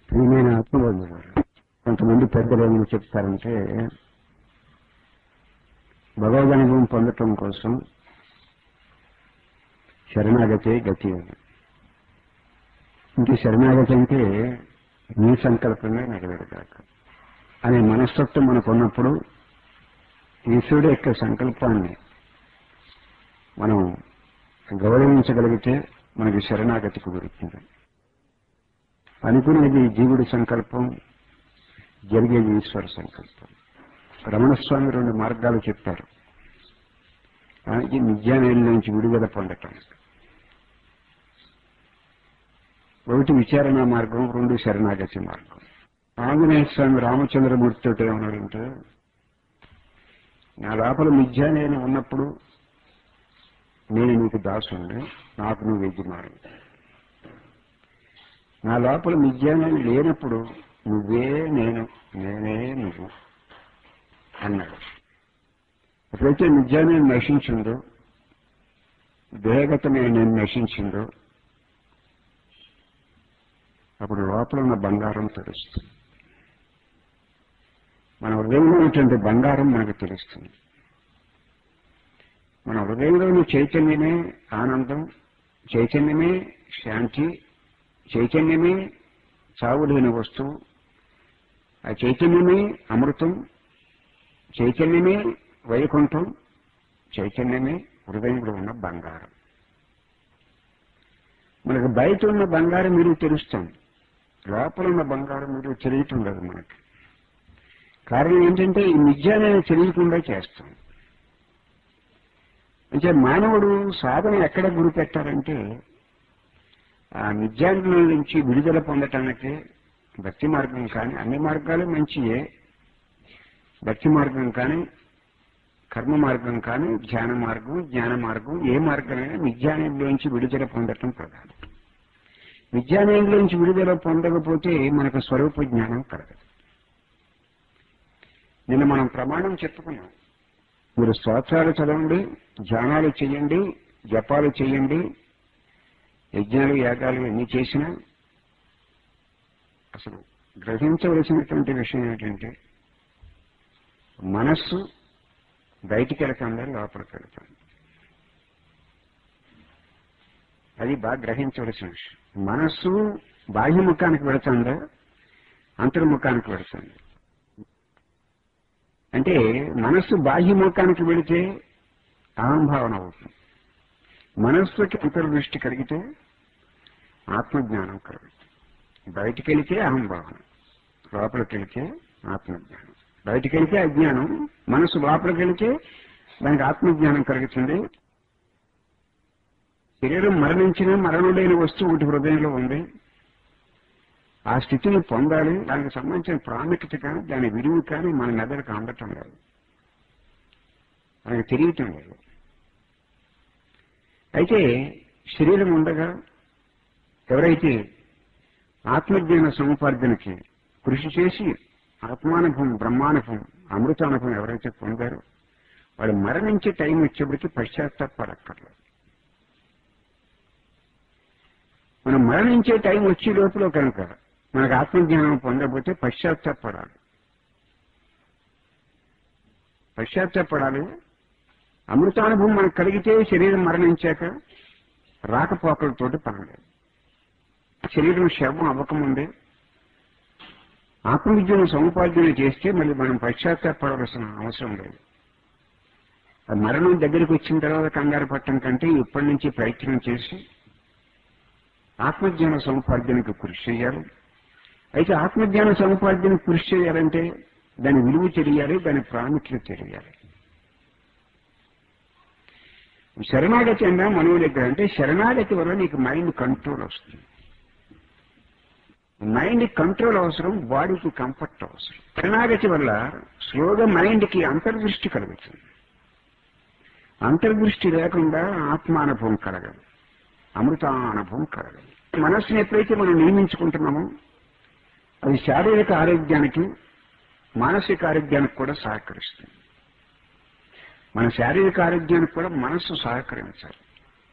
ప్రియమైన ఆత్మబంధు గారు కొంతమంది పెద్దలు ఏమని చెప్తారంటే భగవద్ అనుభవం పొందటం కోసం శరణాగతే గతి అని ఇంక శరణాగతి అంటే నీ సంకల్పమే నెరవేరగాక అనే మనస్తత్వం మనకు ఉన్నప్పుడు ఈశ్వరుడు యొక్క సంకల్పాన్ని మనం గౌరవించగలిగితే మనకి శరణాగతి కుదురుతుంది అనుకునేది జీవుడి సంకల్పం జరిగేది ఈశ్వర సంకల్పం రమణస్వామి రెండు మార్గాలు చెప్పారు ఈ నిత్యానేల నుంచి విడుదల పొందటం ఒకటి విచారణ మార్గం రెండు శరణాగతి మార్గం ఆంజనేయ స్వామి రామచంద్రమూర్తితో ఏమన్నాడంటే నా లోపల మిథ్యానేన ఉన్నప్పుడు నేను నీకు దాసుండి నాకు నువ్వు యజమాని నా లోపల మిథ్యానేన లేనప్పుడు నువ్వే నేను నేనే నువ్వు అన్నాడు ఎప్పుడైతే నిజాన్ని నశించిందో దేహగతమే నేను నశించిందో అప్పుడు లోపల ఉన్న బంగారం తెలుస్తుంది మన హృదయంలో ఉన్నటువంటి బంగారం మనకు తెలుస్తుంది మన హృదయంలోని చైతన్యమే ఆనందం చైతన్యమే శాంతి చైతన్యమే చావులేని వస్తువు ఆ చైతన్యమే అమృతం చైతన్యమే వైకుంఠం చైతన్యమే హృదయంలో ఉన్న బంగారం మనకు బయట ఉన్న బంగారం మీరు తెలుస్తుంది లోపల ఉన్న బంగారం మీరు తెలియటం లేదు మనకి కారణం ఏంటంటే ఈ నిజాన్ని తెలియకుండా చేస్తాం అంటే మానవుడు సాధన ఎక్కడ గురి పెట్టారంటే ఆ నిజాన్ని నుంచి విడుదల పొందటానికి భక్తి మార్గం కానీ అన్ని మార్గాలు మంచియే భక్తి మార్గం కానీ కర్మ మార్గం కానీ ధ్యాన మార్గం జ్ఞాన మార్గం ఏ మార్గమైనా విజ్ఞానంలోంచి విడుదల పొందటం ప్రధానం విజ్ఞానంలోంచి విడుదల పొందకపోతే మనకు స్వరూప జ్ఞానం కలగదు నిన్న మనం ప్రమాణం చెప్పుకున్నాం మీరు స్తోత్రాలు చదవండి ధ్యానాలు చేయండి జపాలు చేయండి యజ్ఞాలు యాగాలు ఎన్ని చేసినా అసలు గ్రహించవలసినటువంటి విషయం ఏంటంటే మనస్సు బయటికి వెళ్తుంది లోపలికి వెళ్తుంది అది బాగా గ్రహించవలసిన విషయం మనస్సు బాహ్యముఖానికి వెళుతుందా అంతర్ముఖానికి వెళుతుంది అంటే మనస్సు బాహ్యముఖానికి వెళితే అహంభావన అవుతుంది మనస్సుకి అంతర్దృష్టి కలిగితే ఆత్మజ్ఞానం కలుగుతుంది బయటికి వెళితే అహంభావన లోపలికి వెళితే ఆత్మజ్ఞానం బయటికి వెళితే అజ్ఞానం మనసు లోపలికి వెళితే దానికి ఆత్మజ్ఞానం కలుగుతుంది శరీరం మరణించిన మరణం లేని వస్తువు ఒకటి హృదయంలో ఉంది ఆ స్థితిని పొందాలి దానికి సంబంధించిన ప్రాముఖ్యత కానీ దాని విలువ కానీ మన మెదడుకు అందటం లేదు మనకి తెలియటం లేదు అయితే శరీరం ఉండగా ఎవరైతే ఆత్మజ్ఞాన సముపార్జనకి కృషి చేసి ఆత్మానుభవం బ్రహ్మానుభవం అమృతానుభవం ఎవరైతే పొందారో వాడు మరణించే టైం వచ్చేప్పటికి పశ్చాత్తాపడక్కర్లేదు మనం మరణించే టైం వచ్చే లోపల కనుక మనకు ఆత్మజ్ఞానం పొందకపోతే పశ్చాత్తాపడాలి పశ్చాత్తాపడాలి అమృతానుభవం మనకు కలిగితే శరీరం మరణించాక రాకపోకలతోటి పనలేదు శరీరం శవం అవ్వకముందే ఆత్మవిద్యను సముపార్జన చేస్తే మళ్ళీ మనం పశ్చాత్తాపడవలసిన అవసరం లేదు మరణం దగ్గరికి వచ్చిన తర్వాత కంగారు పట్టడం కంటే ఇప్పటి నుంచి ప్రయత్నం చేసి ఆత్మజ్ఞాన సముపార్జనకు కృషి చేయాలి అయితే ఆత్మజ్ఞాన సముపార్జన కృషి చేయాలంటే దాని విలువ తెలియాలి దాని ప్రాముఖ్యత తెలియాలి శరణాగతి అన్నా మనవ దగ్గర అంటే శరణాగతి వల్ల నీకు మైండ్ కంట్రోల్ వస్తుంది మైండ్ కంట్రోల్ అవసరం బాడీకి కంఫర్ట్ అవసరం శరణాగతి వల్ల స్లోగా మైండ్కి అంతర్దృష్టి కలుగుతుంది అంతర్దృష్టి లేకుండా ఆత్మానుభవం కలగదు అమృతానుభవం కలగదు మనస్సుని ఎప్పుడైతే మనం నియమించుకుంటున్నామో అది శారీరక ఆరోగ్యానికి మానసిక ఆరోగ్యానికి కూడా సహకరిస్తుంది మన శారీరక ఆరోగ్యానికి కూడా మనస్సు సహకరించాలి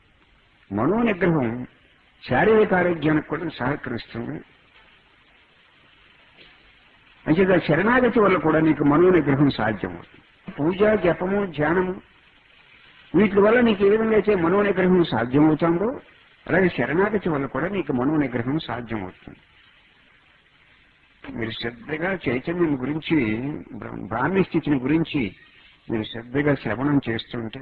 మనో నిగ్రహం శారీరక ఆరోగ్యానికి కూడా సహకరిస్తుంది అంచేత శరణాగతి వల్ల కూడా నీకు మనో నిగ్రహం సాధ్యమవుతుంది పూజ జపము ధ్యానము వీటి వల్ల నీకు ఏ విధంగా అయితే మనో నిగ్రహం సాధ్యమవుతుందో అలాగే శరణాగతి వల్ల కూడా నీకు మనో నిగ్రహం సాధ్యమవుతుంది మీరు శ్రద్ధగా చైతన్యం గురించి బ్ర- బ్రాహ్మీ స్థితిని గురించి మీరు శ్రద్ధగా శ్రవణం చేస్తుంటే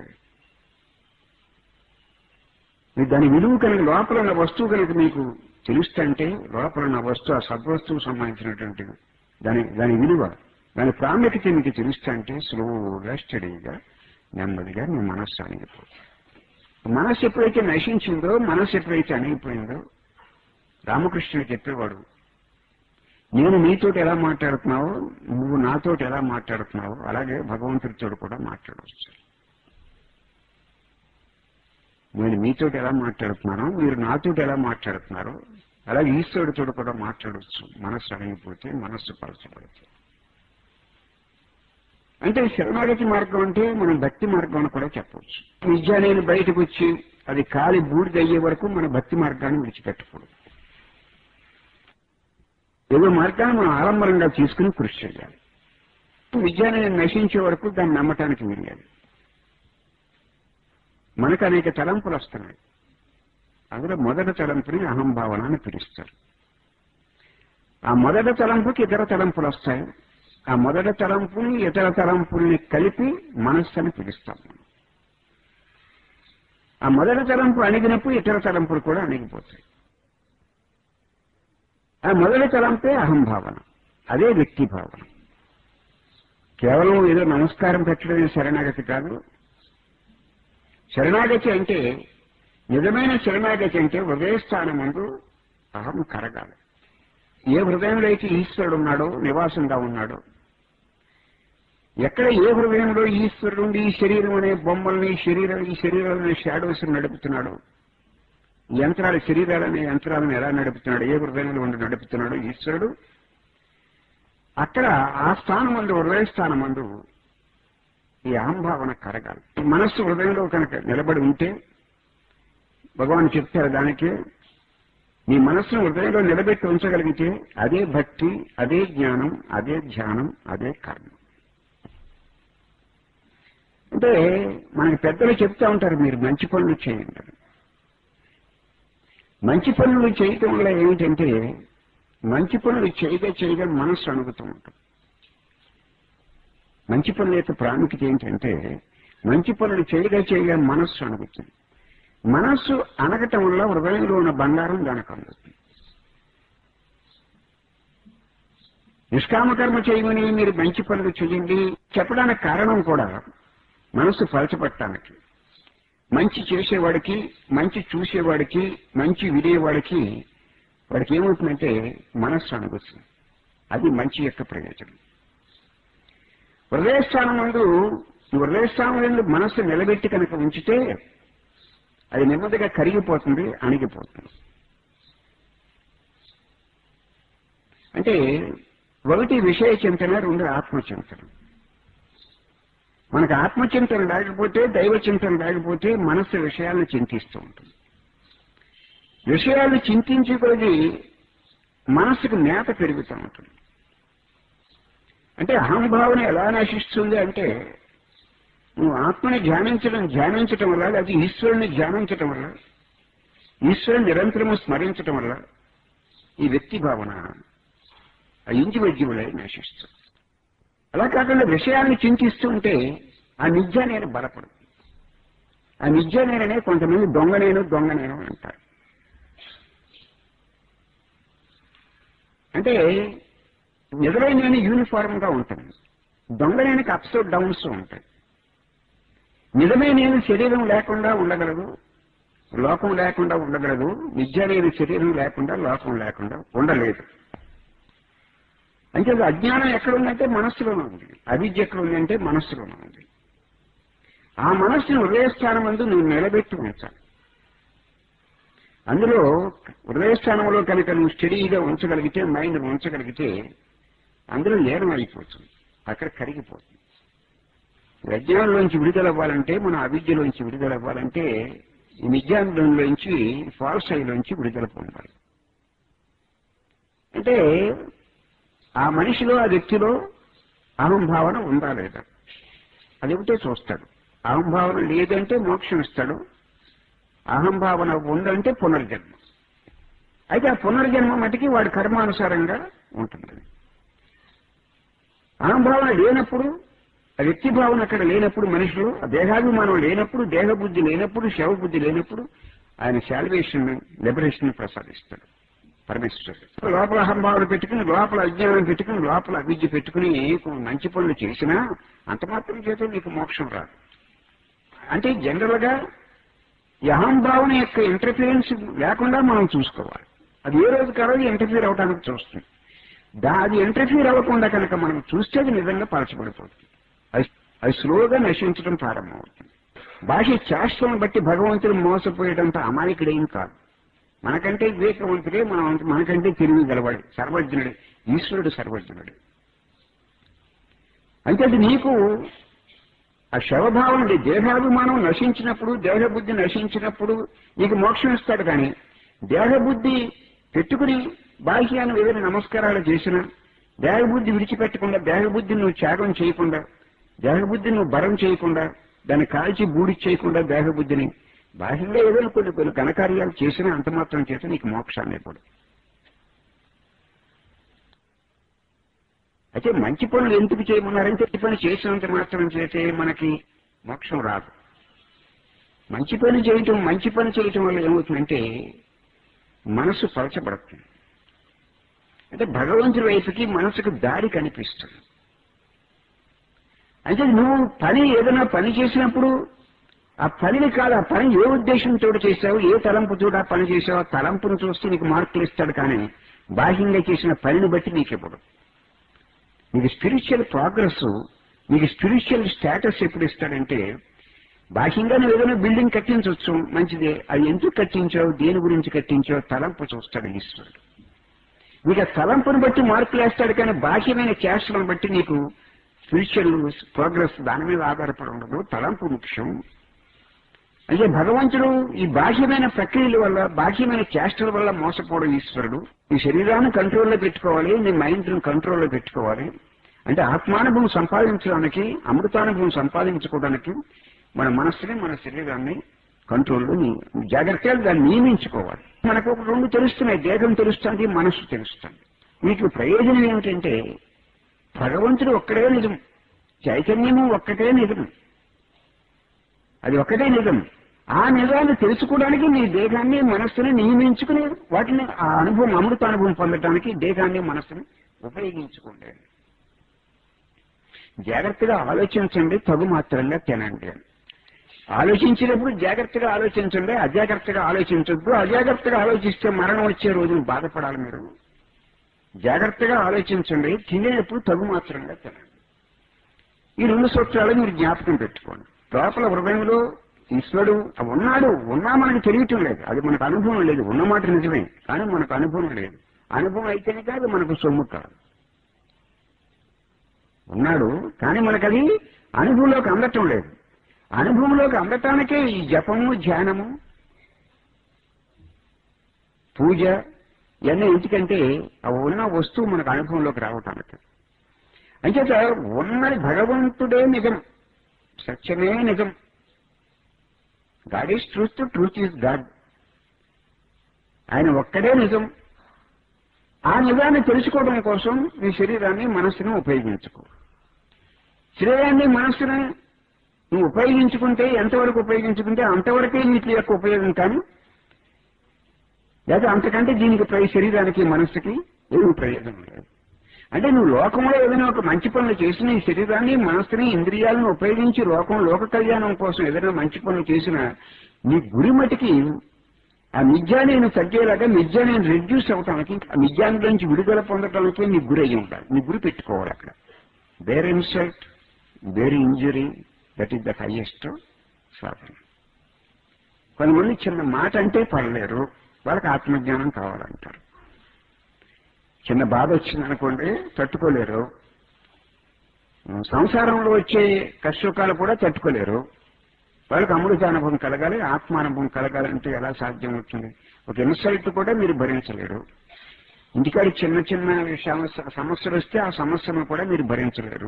మీరు దాని విలువ కనుక లోపల ఉన్న వస్తువు కనుక మీకు తెలుస్తుంటే లోపల ఉన్న వస్తువు ఆ సద్వస్తువు సంబంధించినటువంటి దాని దాని విలువ దాని ప్రాముఖ్యత మీకు తెలుస్తుంటే స్లోగా స్టడీగా నెమ్మదిగా మీ మనస్సు అణిగిపోతుంది మనస్సు ఎప్పుడైతే నశించిందో మనస్సు ఎప్పుడైతే అణిగిపోయిందో రామకృష్ణుడు చెప్పేవాడు నేను నీతోటి ఎలా మాట్లాడుతున్నావో నువ్వు నాతోటి ఎలా మాట్లాడుతున్నావో అలాగే భగవంతుడితో కూడా మాట్లాడవచ్చు నేను మీతోటి ఎలా మాట్లాడుతున్నానో మీరు నాతోటి ఎలా మాట్లాడుతున్నారో అలాగే ఈశ్వరుడితో కూడా మాట్లాడవచ్చు మనస్సు అణిగిపోతే మనస్సు పరచబడుతుంది అంటే శరణాగతి మార్గం అంటే మనం భక్తి మార్గం అని కూడా చెప్పవచ్చు విద్య నేను బయటకు వచ్చి అది కాలి బూడిద అయ్యే వరకు మన భక్తి మార్గాన్ని విడిచిపెట్టకూడదు ఏదో మార్గాన్ని మనం ఆలంబరంగా తీసుకుని కృషి చేయాలి విద్యని నశించే వరకు దాన్ని నమ్మటానికి వీల్లేదు మనకు అనేక తలంపులు వస్తున్నాయి అందులో మొదటి తలంపుని అహంభావన అని పిలుస్తారు ఆ మొదటి తలంపుకి ఇతర తలంపులు వస్తాయి ఆ మొదటి తలంపుని ఇతర తలంపుల్ని కలిపి మనస్సు అని పిలుస్తాం మనం ఆ మొదటి తలంపు అణిగినప్పుడు ఇతర తలంపులు కూడా అణిగిపోతాయి ఆ మొదటి తలంపే అహంభావన అదే వ్యక్తి భావన కేవలం ఏదో నమస్కారం పెట్టడమే శరణాగతి కాదు శరణాగతి అంటే నిజమైన శరణాగతి అంటే హృదయస్థానం ముందు అహం కరగాలి ఏ హృదయంలో అయితే ఈశ్వరుడు ఉన్నాడో నివాసంగా ఉన్నాడో ఎక్కడ ఏ హృదయంలో ఈశ్వరుడు ఉండి ఈ శరీరం అనే బొమ్మల్ని శరీరం ఈ శరీరాలనే షాడోస్ నడుపుతున్నాడు యంత్రాల శరీరాలనే యంత్రాలను ఎలా నడుపుతున్నాడు ఏ హృదయంలో ఉండి నడుపుతున్నాడు ఈశ్వరుడు అక్కడ ఆ స్థానం మందు హృదయ స్థానం మందు ఈ అహంభావన కరగాలి మనస్సు హృదయంలో కనుక నిలబడి ఉంటే భగవాన్ చెప్తారు దానికి నీ మనస్సును హృదయంలో నిలబెట్టి ఉంచగలిగితే అదే భక్తి అదే జ్ఞానం అదే ధ్యానం అదే కర్మ అంటే మనకి పెద్దలు చెప్తా ఉంటారు మీరు మంచి పనులు చేయండి అని. మంచి పనులు చేయటం వల్ల ఏమిటంటే మంచి పనులు చేయగా చేయగా మనస్సు అణుగుతూ ఉంటుంది మంచి పనుల యొక్క ప్రాముఖ్యత ఏంటంటే మంచి పనులు చేయగా చేయగా మనస్సు అణుగుతుంది మనస్సు అనగటం వల్ల హృదయంలో ఉన్న బంగారం దానికి అందుతుంది నిష్కామకర్మ చేయమని మీరు మంచి పనులు చేయండి చెప్పడానికి కారణం కూడా మనస్సు పలచపట్టడానికి మంచి చేసేవాడికి మంచి చూసేవాడికి మంచి వినేవాడికి వాడికి ఏమవుతుందంటే మనస్సు అనుగుతుంది అది మంచి యొక్క ప్రయోజనం హృదయస్థానం ముందు హృదయస్థానం నుండి మనస్సు నిలబెట్టి కనుక ఉంచితే అది నెమ్మదిగా కరిగిపోతుంది అణిగిపోతుంది అంటే ఒకటి విషయ చింతన రెండు ఆత్మచింతన మనకు ఆత్మచింతన లేకపోతే దైవ చింతన లేకపోతే మనస్సు విషయాలను చింతిస్తూ ఉంటుంది విషయాలను చింతించి కొద్ది మనస్సుకు మేత పెరుగుతూ ఉంటుంది అంటే అహంభావన ఎలా నశిస్తుంది అంటే నువ్వు ఆత్మని ధ్యానించడం ధ్యానించటం వల్ల లేదా ఈశ్వరుని ధ్యానించటం వల్ల ఈశ్వరుని నిరంతరము స్మరించటం వల్ల ఈ వ్యక్తి భావన ఆ ఇండివిజువలై నశిస్తుంది అలా కాకుండా విషయాన్ని చింతిస్తూ ఉంటే ఆ నిజ నేను బలపడు ఆ నిజ నేననే కొంతమంది దొంగ నేను దొంగ నేను అంటారు అంటే నిజమైన నేను యూనిఫామ్ గా ఉంటుంది దొంగ నేనకి అప్స్ డౌన్స్ ఉంటాయి నిజమే నేను శరీరం లేకుండా ఉండగలదు లోకం లేకుండా ఉండగలదు విద్య అనేది శరీరం లేకుండా లోకం లేకుండా ఉండలేదు అంటే అజ్ఞానం ఎక్కడ ఉందంటే మనస్సులోనే ఉంది అవిద్య ఎక్కడ ఉందంటే మనస్సులోనే ఉంది ఆ మనస్సును హృదయస్థానం అందు నువ్వు నిలబెట్టి ఉంచాలి అందులో హృదయస్థానంలో కనుక నువ్వు స్టడీగా ఉంచగలిగితే మైండ్ ఉంచగలిగితే అందులో లీనం అయిపోతుంది అక్కడ కరిగిపోతుంది అజ్ఞానంలోంచి విడుదలవ్వాలంటే మన అవిద్యలోంచి విడుదలవ్వాలంటే ఈ నిజ్ఞానంలోంచి ఫాల్స్ ఐలోంచి విడుదల పొందాలి అంటే ఆ మనిషిలో ఆ వ్యక్తిలో అహంభావన ఉందా లేదా అది ఒకటే చూస్తాడు అహంభావన లేదంటే మోక్షం ఇస్తాడు అహంభావన ఉందంటే పునర్జన్మ అయితే ఆ పునర్జన్మ మటుకి వాడి కర్మానుసారంగా ఉంటుంది అహంభావన లేనప్పుడు ఆ వ్యక్తి భావన అక్కడ లేనప్పుడు మనిషిలో ఆ దేహాభిమానం లేనప్పుడు దేహబుద్ధి లేనప్పుడు శవబుద్ధి లేనప్పుడు ఆయన శాల్వేషన్ లిబరేషన్ ప్రసాదిస్తాడు పరమేశ్వరుడు లోపల అహంభావన పెట్టుకుని లోపల అజ్ఞానం పెట్టుకుని లోపల అవిద్య పెట్టుకుని మంచి పనులు చేసినా అంత మాత్రం చేత నీకు మోక్షం రాదు అంటే జనరల్ గా ఈ అహంభావన యొక్క ఇంటర్ఫిరెన్స్ లేకుండా మనం చూసుకోవాలి అది ఏ రోజు కాదు ఇంటర్ఫీర్ అవడానికి చూస్తుంది దా అది ఇంటర్ఫీర్ అవ్వకుండా కనుక మనం చూస్తే అది నిజంగా పరచబడిపోతుంది అది అది స్లోగా నశించడం ప్రారంభమవుతుంది భాష చేష్టలను బట్టి భగవంతుడు మోసపోయేటంత అమాయకుడేం కాదు మనకంటే వివేకవంతుడే మనం మనకంటే తెలివి గలవాడు సర్వజ్ఞుడే ఈశ్వరుడు సర్వజ్ఞుడు అంటే అది నీకు ఆ శవభావం అంటే దేహాభిమానం నశించినప్పుడు దేహబుద్ధి నశించినప్పుడు నీకు మోక్షం ఇస్తాడు కానీ దేహబుద్ధి పెట్టుకుని బాహ్యాన్ని ఏదైనా నమస్కారాలు చేసినా దేహబుద్ధి విడిచిపెట్టకుండా దేహబుద్ధిని నువ్వు త్యాగం చేయకుండా దేహబుద్ధిని నువ్వు భరం చేయకుండా దాన్ని కాల్చి బూడి చేయకుండా దేహబుద్ధిని బాహ్యంగా ఏదైనా కొన్ని కొన్ని ఘనకార్యాలు చేసినా అంత మాత్రం చేత నీకు మోక్షాన్ని ఇవ్వడు అయితే మంచి పనులు ఎందుకు చేయమన్నారంటే ఈ పని చేసినంత మాత్రం చేతే మనకి మోక్షం రాదు మంచి పని చేయటం మంచి పని చేయటం వల్ల ఏమవుతుందంటే మనసు పలచబడుతుంది అంటే భగవంతుడి వైపుకి మనసుకు దారి కనిపిస్తుంది అంటే నువ్వు పని ఏదైనా పని చేసినప్పుడు ఆ పనిని కాదు ఆ పని ఏ ఉద్దేశంతో చేశావు ఏ తలంపుతో ఆ పని చేసావు ఆ తలంపును చూస్తే నీకు మార్కులు ఇస్తాడు కానీ బాహ్యంగా చేసిన పనిని బట్టి నీకు ఇవ్వడు నీకు స్పిరిచువల్ ప్రోగ్రెస్ నీకు స్పిరిచువల్ స్టేటస్ ఎప్పుడు ఇస్తాడంటే బాహ్యంగా నువ్వు ఏదైనా బిల్డింగ్ కట్టించవచ్చు మంచిదే అది ఎందుకు కట్టించావు దేని గురించి కట్టించావు తలంపు చూస్తాడు ఈశ్వరుడు నీకు ఆ తలంపును బట్టి మార్కులు వేస్తాడు కానీ బాహ్యమైన చేష్టలను బట్టి నీకు స్పిరిచువల్ ప్రోగ్రెస్ దాని మీద ఆధారపడి ఉండదు తలంపు ముఖ్యం అంటే భగవంతుడు ఈ బాహ్యమైన ప్రక్రియల వల్ల బాహ్యమైన చేష్టల వల్ల మోసపోవడం ఈశ్వరుడు ఈ శరీరాన్ని కంట్రోల్లో పెట్టుకోవాలి నీ మైండ్ని కంట్రోల్లో పెట్టుకోవాలి అంటే ఆత్మానుభవం సంపాదించడానికి అమృతానుభవం సంపాదించుకోవడానికి మన మనస్సుని మన శరీరాన్ని కంట్రోల్లో నీ- జాగ్రత్తగా దాన్ని నియమించుకోవాలి మనకు ఒక రెండు తెలుస్తున్నాయి దేహం తెలుస్తుంది మనస్సు తెలుస్తుంది మీకు ప్రయోజనం ఏమిటంటే భగవంతుడు ఒక్కడే నిజం చైతన్యము ఒక్కటే నిజం అది ఒక్కటే నిజం ఆ నిజాన్ని తెలుసుకోవడానికి నీ దేహాన్ని మనస్సుని నియమించుకుని వాటిని ఆ అనుభవం అమృత అనుభవం పొందడానికి దేహాన్ని మనస్సుని ఉపయోగించుకోండి జాగ్రత్తగా ఆలోచించండి తగు మాత్రంగా తినండి ఆలోచించినప్పుడు జాగ్రత్తగా ఆలోచించండి అజాగ్రత్తగా ఆలోచించొద్దు అజాగ్రత్తగా ఆలోచిస్తే మరణం వచ్చే రోజున బాధపడాలి మీరు జాగ్రత్తగా ఆలోచించండి తినేటప్పుడు తగు మాత్రంగా తినండి ఈ రెండు సూత్రాలు మీరు జ్ఞాపకం పెట్టుకోండి లోపల హృదయంలో ఈశ్వరుడు ఉన్నాడు ఉన్నా మనకు తెలియటం లేదు అది మనకు అనుభవం లేదు ఉన్నమాట నిజమే కానీ మనకు అనుభవం లేదు అనుభవం అయితేనే కాదు మనకు సొమ్ము కాదు ఉన్నాడు కానీ మనకు అది అనుభవంలోకి అందటం లేదు అనుభవంలోకి అందటానికే ఈ జపము ధ్యానము పూజ ఇవన్నీ ఎందుకంటే ఆ ఉన్న వస్తువు మనకు అనుభవంలోకి రావటానికి అంచేత ఉన్నది భగవంతుడే నిజం సత్యమే నిజం God is truth truth is God ఆయన ఒక్కడే నిజం ఆ నిజాన్ని తెలుసుకోవడం కోసం నీ శరీరాన్ని మనస్సును ఉపయోగించుకో శరీరాన్ని మనస్సుని నువ్వు ఉపయోగించుకుంటే ఎంతవరకు ఉపయోగించుకుంటే అంతవరకే వీటి యొక్క ఉపయోగం కానీ లేదా అంతకంటే దీనికి ప్రై శరీరానికి మనస్సుకి ఏమి ప్రయోజనం లేదు అంటే నువ్వు లోకంలో ఏదైనా ఒక మంచి పనులు చేసిన ఈ శరీరాన్ని మనస్సుని ఇంద్రియాలను ఉపయోగించి లోకం లోక కళ్యాణం కోసం ఏదైనా మంచి పనులు చేసినా నీ గురి మటుకి ఆ మిథ్యాన్ని తగ్గేలాగా మిథ్యాన్ని రెడ్యూస్ అవటానికి ఆ మిథ్యాన్ని నుంచి విడుదల పొందటానికి నీ గురి అయి ఉండాలి నీ గురి పెట్టుకోవాలి అక్కడ where insult where injury that is the highest సాధన కొంతమంది చిన్న మాట అంటే పడలేరు వాళ్ళకి ఆత్మజ్ఞానం కావాలంటారు చిన్న బాధ వచ్చిందనుకోండి తట్టుకోలేరు సంసారంలో వచ్చే కష్టసుఖాలు కూడా తట్టుకోలేరు వాళ్ళకి అమృతానుభవం కలగాలి ఆత్మానుభవం కలగాలంటే ఎలా సాధ్యం అవుతుంది ఒక ఇన్సల్ట్ కూడా మీరు భరించలేరు ఇంటికాడి చిన్న చిన్న సమస్య సమస్యలు వస్తే ఆ సమస్యను కూడా మీరు భరించలేరు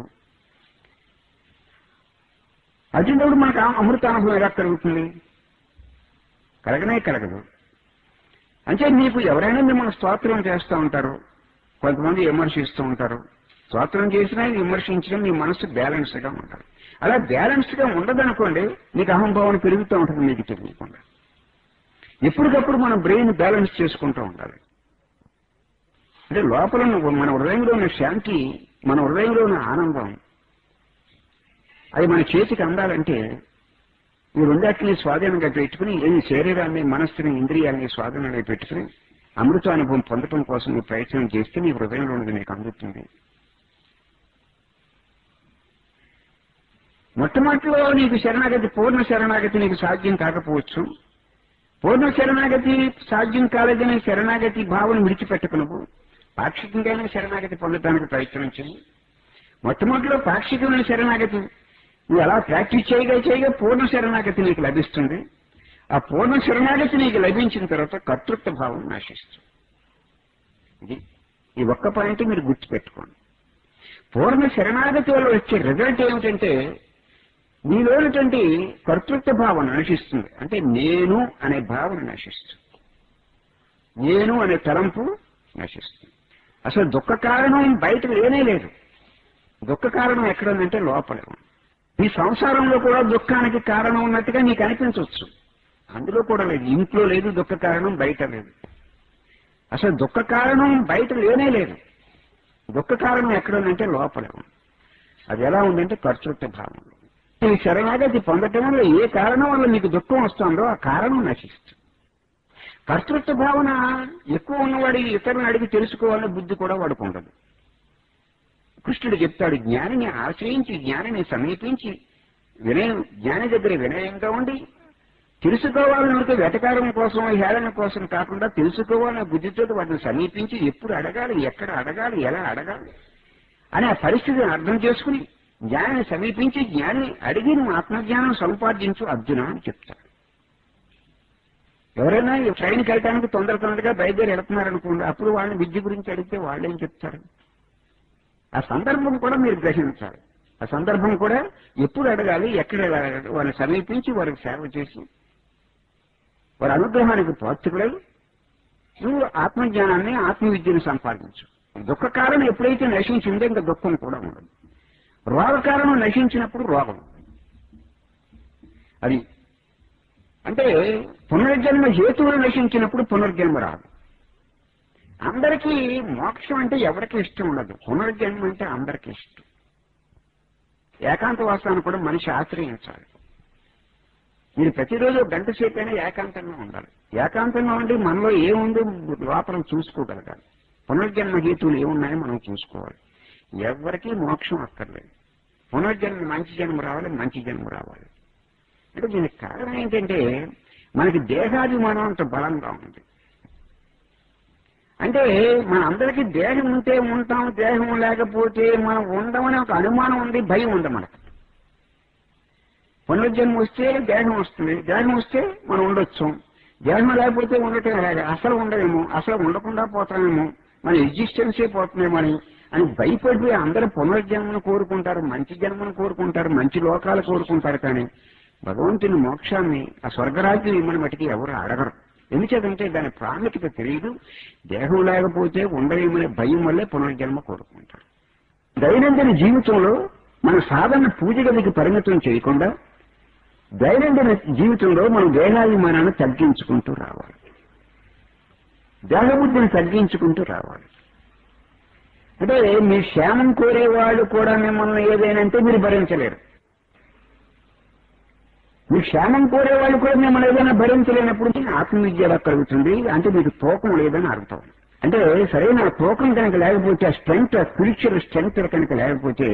అర్జునుడు మనకు ఆ అమృతానుభవం ఎలా కలుగుతుంది కలగనే కలగదు అంటే మీకు ఎవరైనా మిమ్మల్ని స్తోత్రం చేస్తూ ఉంటారు కొంతమంది విమర్శిస్తూ ఉంటారు స్తోత్రం చేసినా విమర్శించడం మీ మనసు బ్యాలెన్స్ గా ఉండాలి అలా బ్యాలెన్స్ గా ఉండదనుకోండి మీకు అహంభావన పెరుగుతూ ఉంటుంది మీకు తెలియకుండా ఎప్పటికప్పుడు మన బ్రెయిన్ బ్యాలెన్స్ చేసుకుంటూ ఉండాలి అంటే లోపల ఉన్న- మన హృదయంలో ఉన్న శాంతి మన హృదయంలో ఉన్న ఆనందం అది మన చేతికి అందాలంటే ఈ రెండాటిని స్వాధీనంగా పెట్టుకుని ఈ శరీరాన్ని మనస్సుని ఇంద్రియాలని స్వాధీనంగా పెట్టుకుని అమృత అనుభవం పొందటం కోసం నువ్వు ప్రయత్నం చేస్తే నీ హృదయంలో ఉన్నది నీకు అందుతుంది మొట్టమొదటిలో నీకు శరణాగతి పూర్ణ శరణాగతి నీకు సాధ్యం కాకపోవచ్చు పూర్ణ శరణాగతి సాధ్యం కాలేదని శరణాగతి భావన విడిచిపెట్టకు నువ్వు పాక్షికంగానే శరణాగతి పొందడానికి ప్రయత్నం చేయి మొట్టమొదటిలో పాక్షికమైన శరణాగతి నువ్వు అలా ప్రాక్టీస్ చేయగా చేయగా పూర్ణ శరణాగతి నీకు లభిస్తుంది ఆ పూర్ణ శరణాగతి నీకు లభించిన తర్వాత కర్తృత్వ భావం నాశిస్తుంది ఇది ఈ ఒక్క పాయింట్ మీరు గుర్తుపెట్టుకోండి పూర్ణ శరణాగతి వల్ల వచ్చే రిజల్ట్ ఏమిటంటే నీలోనటువంటి కర్తృత్వ భావన నశిస్తుంది అంటే నేను అనే భావన నశిస్తుంది నేను అనే తలంపు నశిస్తుంది అసలు దుఃఖ కారణం బయట లేనే లేదు దుఃఖ కారణం ఎక్కడ ఉందంటే లోపలే ఉంది ఈ సంసారంలో కూడా దుఃఖానికి కారణం ఉన్నట్టుగా నీకు అనిపించవచ్చు అందులో కూడా లేదు ఇంట్లో లేదు దుఃఖ కారణం బయట లేదు అసలు దుఃఖ కారణం బయట లేనే లేదు దుఃఖ కారణం ఎక్కడ ఉందంటే లోపలే ఉంది అది ఎలా ఉందంటే కర్తృత్వ భావంలో ఈ శరణాగతి పొందటం వల్ల ఏ కారణం వల్ల మీకు దుఃఖం వస్తుందో ఆ కారణం నశిస్తుంది కర్తృత్వ భావన ఎక్కువ ఉన్నవాడి ఇతరులను అడిగి తెలుసుకోవాలనే బుద్ధి కూడా వాడికి ఉండదు కృష్ణుడు చెప్తాడు జ్ఞానిని ఆశ్రయించి జ్ఞానిని సమీపించి వినయం జ్ఞాని దగ్గర వినయంగా ఉండి తెలుసుకోవాలనుకుంటే వెటకారం కోసం హేళన కోసం కాకుండా తెలుసుకోవాలనే బుద్ధితో వాటిని సమీపించి ఎప్పుడు అడగాలి ఎక్కడ అడగాలి ఎలా అడగాలి అనే ఆ పరిస్థితిని అర్థం చేసుకుని జ్ఞానిని సమీపించి జ్ఞాని అడిగి నువ్వు ఆత్మజ్ఞానం సంపాదించు అర్జున అని చెప్తాడు ఎవరైనా ఈ ట్రైన్కి వెళ్ళడానికి తొందర తొందరగా బయలుదేరి వెళ్తున్నారనుకోండి అప్పుడు వాళ్ళని విద్య గురించి అడిగితే వాళ్ళు ఏం చెప్తారు ఆ సందర్భం కూడా మీరు గ్రహించాలి ఆ సందర్భం కూడా ఎప్పుడు అడగాలి ఎక్కడ అడగాలి వాళ్ళని సమీపించి వారికి సేవ చేసి వారి అనుగ్రహానికి పాత్రులై నువ్వు ఆత్మజ్ఞానాన్ని ఆత్మవిద్యను సంపాదించు దుఃఖ కారణం ఎప్పుడైతే నశించిందో ఇంకా దుఃఖం కూడా ఉండదు రోగ కారణం నశించినప్పుడు రోగం అది అంటే పునర్జన్మ హేతువులు నశించినప్పుడు పునర్జన్మ రాదు అందరికీ మోక్షం అంటే ఎవరికి ఇష్టం ఉండదు పునర్జన్మ అంటే అందరికీ ఇష్టం ఏకాంతవాసాన్ని కూడా మనిషి ఆశ్రయించాలి మీరు ప్రతిరోజు గంట సేపు అయినా ఏకాంతంగా ఉండాలి ఏకాంతంగా ఉండి మనలో ఏముందో లోపల చూసుకోగలగాలి పునర్జన్మ హేతువులు ఏమున్నాయో మనం చూసుకోవాలి ఎవరికీ మోక్షం అక్కర్లేదు పునర్జన్మ మంచి జన్మ రావాలి మంచి జన్మ రావాలి అంటే దీనికి కారణం ఏంటంటే మనకి దేహాభిమానం అంత బలంగా ఉంది అంటే మన అందరికీ దేహం ఉంటే ఉంటాం దేహం లేకపోతే మనం ఉండమని ఒక అనుమానం ఉంది భయం ఉంది మనకు పునర్జన్మ వస్తే దేహం వస్తుంది దేహం వస్తే మనం ఉండొచ్చు దేహం లేకపోతే ఉండటం ఎలాగ అసలు ఉండవేమో అసలు ఉండకుండా పోతామేమో మన ఎగ్జిస్టెన్సే పోతుందేమని అని భయపడిపోయి అందరూ పునర్జన్మను కోరుకుంటారు మంచి జన్మను కోరుకుంటారు మంచి లోకాలు కోరుకుంటారు కానీ భగవంతుని మోక్షాన్ని ఆ స్వర్గరాజ్యం ఇమ్మని మటుకి ఎవరు అడగరు ఎందుచేతంటే దాని ప్రాముఖ్యత తెలియదు దేహం లేకపోతే ఉండవేమనే భయం వల్లే పునర్జన్మ కోరుకుంటారు దైనందిన జీవితంలో మన సాధారణ పూజ గదికి పరిమితం చేయకుండా దైనందిన జీవితంలో మనం దేహాభిమానాన్ని తగ్గించుకుంటూ రావాలి దేహబుద్ధిని తగ్గించుకుంటూ రావాలి అంటే మీ క్షేమం కోరేవాళ్ళు కూడా మిమ్మల్ని ఏదైనా అంటే మీరు భరించలేరు మీ క్షేమం కోరేవాళ్ళు కూడా మిమ్మల్ని ఏదైనా భరించలేనప్పుడు ఆత్మవిద్య ఎలా కలుగుతుంది అంటే మీకు తూకం లేదని అర్థం అంటే సరైన తూకం కనుక లేకపోతే ఆ స్ట్రెంగ్త్ ఆ స్పిరిచువల్ స్ట్రెంగ్త్ కనుక లేకపోతే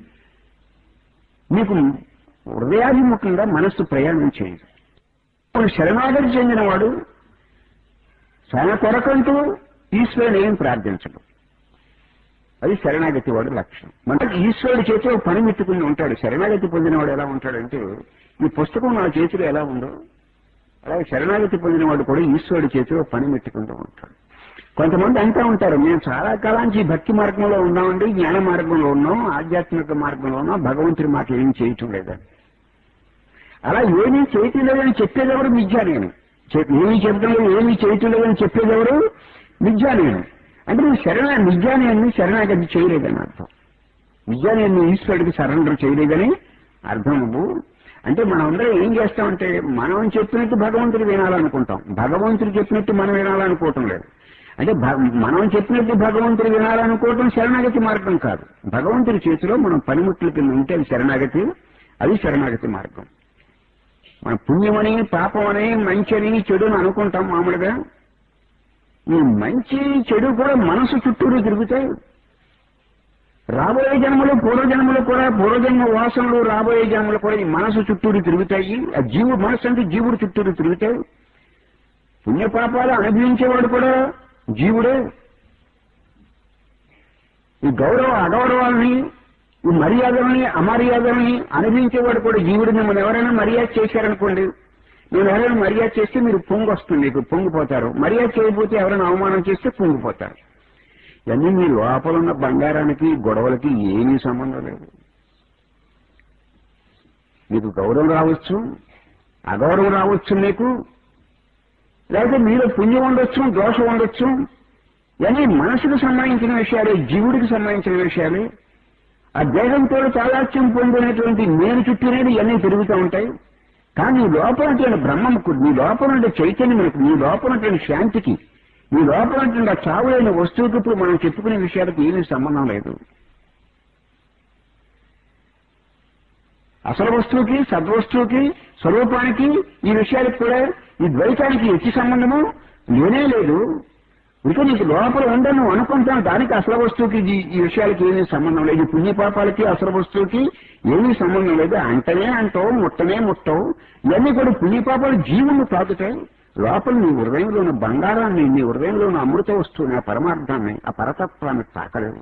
మీకు హృదయాభిముఖంగా మనస్సు ప్రయాణం చేయదు ఇప్పుడు శరణాగతి చెందినవాడు తన కొరకంటూ ఈశ్వరుని ఏం ప్రార్థించడు అది శరణాగతి వాడు లక్ష్యం మనకి ఈశ్వరుడి చేతిలో పని మెట్టుకుని ఉంటాడు శరణాగతి పొందినవాడు ఎలా ఉంటాడంటే ఈ పుస్తకం నా చేతిలో ఎలా ఉందో అలాగే శరణాగతి పొందినవాడు కూడా ఈశ్వరుడి చేతిలో పని మెట్టుకుంటూ ఉంటాడు కొంతమంది అంటూ ఉంటారు మేము చాలా కాలానికి ఈ భక్తి మార్గంలో ఉన్నామండి జ్ఞాన మార్గంలో ఉన్నాం ఆధ్యాత్మిక మార్గంలో ఉన్నాం భగవంతుడి మాట ఏం చేయటం లేదని అలా ఏమీ చేయటం లేదని చెప్పేదెవరు మిథ్యా నేను చెప్- ఏమీ చెప్పడం లేదు ఏమీ చేయటం లేదని చెప్పేదెవరు మిథ్యా నేను అంటే నువ్వు శరణ నిజాన్ని శరణాగతి చేయలేదని అర్థం నిజాన్ని నువ్వు ఈశ్వరుడికి సరెండర్ చేయలేదని అర్థం నువ్వు అంటే మనం అందరం ఏం చేస్తామంటే మనం చెప్పినట్టు భగవంతుడు వినాలనుకుంటాం భగవంతుడు చెప్పినట్టు మనం వినాలనుకోవటం లేదు అంటే భ- మనం చెప్పినట్టు భగవంతుడు వినాలనుకోవటం శరణాగతి మార్గం కాదు భగవంతుడి చేతిలో మనం పనిముట్ల కింద ఉంటే అది శరణాగతి అది శరణాగతి మార్గం మన పుణ్యమని పాపమని మంచని చెడుని అనుకుంటాం మామూలుగా ఈ మంచి చెడు కూడా మనసు చుట్టూరు తిరుగుతాయి రాబోయే జన్మలు పూర్వజన్మలు కూడా పూర్వజన్మ వాసనలు రాబోయే జన్మలు కూడా ఈ మనసు చుట్టూరు తిరుగుతాయి ఆ జీవు మనసు అంటే జీవుడు చుట్టూరు తిరుగుతాయి పుణ్యపాపాలు అనుభవించేవాడు కూడా జీవుడే ఈ గౌరవ అగౌరవాలని ఈ మర్యాదల్ని అమర్యాదల్ని అనుభవించేవాడు కూడా జీవుడు మిమ్మల్ని ఎవరైనా మర్యాద చేశారనుకోండి నేను ఎవరైనా మర్యాద చేస్తే మీరు పొంగు వస్తుంది మీకు పొంగిపోతారు మర్యాద చేయకపోతే ఎవరైనా అవమానం చేస్తే పొంగిపోతారు ఇవన్నీ మీ లోపల ఉన్న బంగారానికి గొడవలకి ఏమీ సంబంధం లేదు మీకు గౌరవం రావచ్చు అగౌరవం రావచ్చు మీకు లేకపోతే మీలో పుణ్యం ఉండొచ్చు దోషం ఉండొచ్చు ఇవన్నీ మనసుకు సంబంధించిన విషయాలే జీవుడికి సంబంధించిన విషయాలే ఆ దేహంతో చాలాత్యం పొందినటువంటి నేను చుట్టూనేది ఇవన్నీ తిరుగుతూ ఉంటాయి కానీ నీ లోపల ఉంటే బ్రహ్మముకు నీ లోపల ఉండే చైతన్యములకు నీ లోపల ఉంటే శాంతికి నీ లోపల ఉంటే ఆ చావులైన వస్తువుకి ఇప్పుడు మనం చెప్పుకునే విషయాలకు ఏమీ సంబంధం లేదు అసలు వస్తువుకి సద్వస్తువుకి స్వరూపానికి ఈ విషయాలకు కూడా ఈ ద్వైతానికి ఎట్టి సంబంధము లేనే లేదు ఇక నీకు లోపల ఉందని నువ్వు అనుకుంటాను దానికి అసలు వస్తువుకి ఈ- ఈ విషయాలకి ఏమీ సంబంధం లేదు ఈ పుణ్యపాపాలకి అసలు వస్తువుకి ఏమీ సంబంధం లేదు అంటనే అంటావు ముట్టనే ముట్టవు ఇవన్నీ కూడా పుణ్యపాపాలు జీవుని తాకుతాయి లోపల నీ హృదయంలో ఉన్న బంగారాన్ని నీ హృదయంలో ఉన్న అమృత వస్తువుని ఆ పరమార్థాన్ని ఆ పరతత్వాన్ని తాకలేవు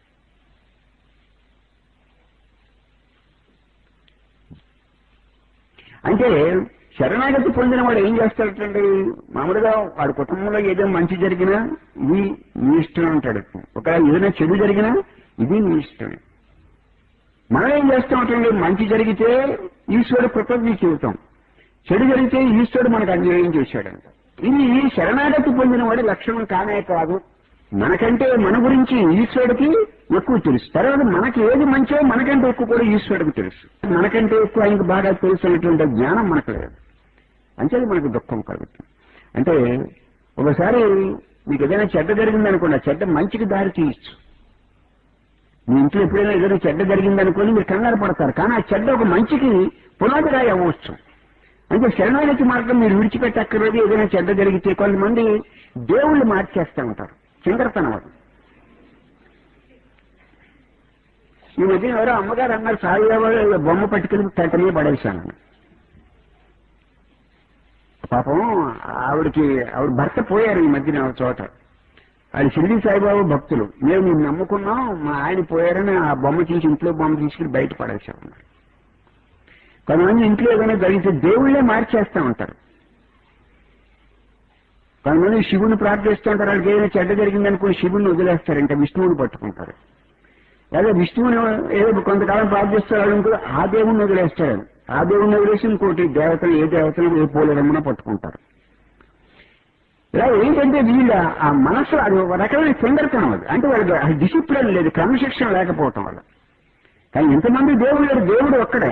అంటే శరణాగతి పొందిన వాడు ఏం చేస్తాడంటే మామూలుగా వాడి కుటుంబంలో ఏదో మంచి జరిగినా ఇది నీ ఇష్టం అంటాడు ఒకవేళ ఏదైనా చెడు జరిగినా ఇది నీ ఇష్టమే మనం ఏం చేస్తామంటే మంచి జరిగితే ఈశ్వరుడు కృతజ్ఞ చెబుతాం చెడు జరిగితే ఈశ్వరుడు మనకు అన్యాయం చేశాడంట ఇది శరణాగతి పొందిన వాడి లక్షణం కానే కాదు మనకంటే మన గురించి ఈశ్వరుడికి ఎక్కువ తెలుసు తర్వాత మనకి ఏది మంచో మనకంటే ఎక్కువ కూడా ఈశ్వరుడికి తెలుసు మనకంటే ఎక్కువ ఆయనకు బాగా తెలుసు అనేటువంటి జ్ఞానం మనకు లేదు అంచేది మనకు దుఃఖం కలుగుతుంది అంటే ఒకసారి మీకు ఏదైనా చెడ్డ జరిగిందనుకోండి ఆ చెడ్డ మంచికి దారి తీయచ్చు మీ ఇంట్లో ఎప్పుడైనా ఏదైనా చెడ్డ జరిగిందనుకోని మీరు కంగారు పడతారు కానీ ఆ చెడ్డ ఒక మంచికి పునాదిరాయి అవ్వచ్చు అంటే శరణాగతి మార్గం మీరు విడిచిపెట్టక్కర్లేదు ఏదైనా చెడ్డ జరిగితే కొంతమంది దేవుళ్ళు మార్చేస్తూ ఉంటారు చింగరతనం అది ఈ మధ్య ఎవరో అమ్మగారు అన్నారు సాయిబాబా ఏదో బొమ్మ పట్టుకుని తట్టనే పడేశాను పాపం ఆవిడకి ఆవిడ భర్త పోయారు ఈ మధ్యన ఒక చోట అది షిరిడి సాయిబాబా భక్తులు మేము నిన్ను నమ్ముకున్నాం మా ఆయన పోయారని ఆ బొమ్మ తీసి ఇంట్లో బొమ్మ తీసుకుని బయట పడేసామన్నారు కొంతమంది ఇంట్లో ఏదైనా జరిగితే దేవుళ్ళే మార్చేస్తూ ఉంటారు కొంతమంది శివుని ప్రార్థిస్తూ ఉంటారు వాళ్ళకి ఏదైనా చెడ్డ జరిగిందనుకుని శివుని వదిలేస్తారు ఇంకా విష్ణువుని పట్టుకుంటారు లేదా విష్ణువుని ఏదో కొంతకాలం ప్రార్థిస్తారు ఇంకో ఆ దేవుణ్ణి వదిలేస్తారు ఆ దేవుణ్ణి వదిలేసి ఇంకోటి దేవతలు ఏ దేవతలు ఏ పోలేరమ్మన పట్టుకుంటారు ఇలా ఏంటంటే వీళ్ళ ఆ మనసు అది ఒక రకమైన చిందరతనం అది అంటే వాళ్ళకి డిసిప్లిన్ లేదు క్రమశిక్షణ లేకపోవటం వల్ల కానీ ఇంతమంది దేవుడు లేరు దేవుడు ఒక్కడే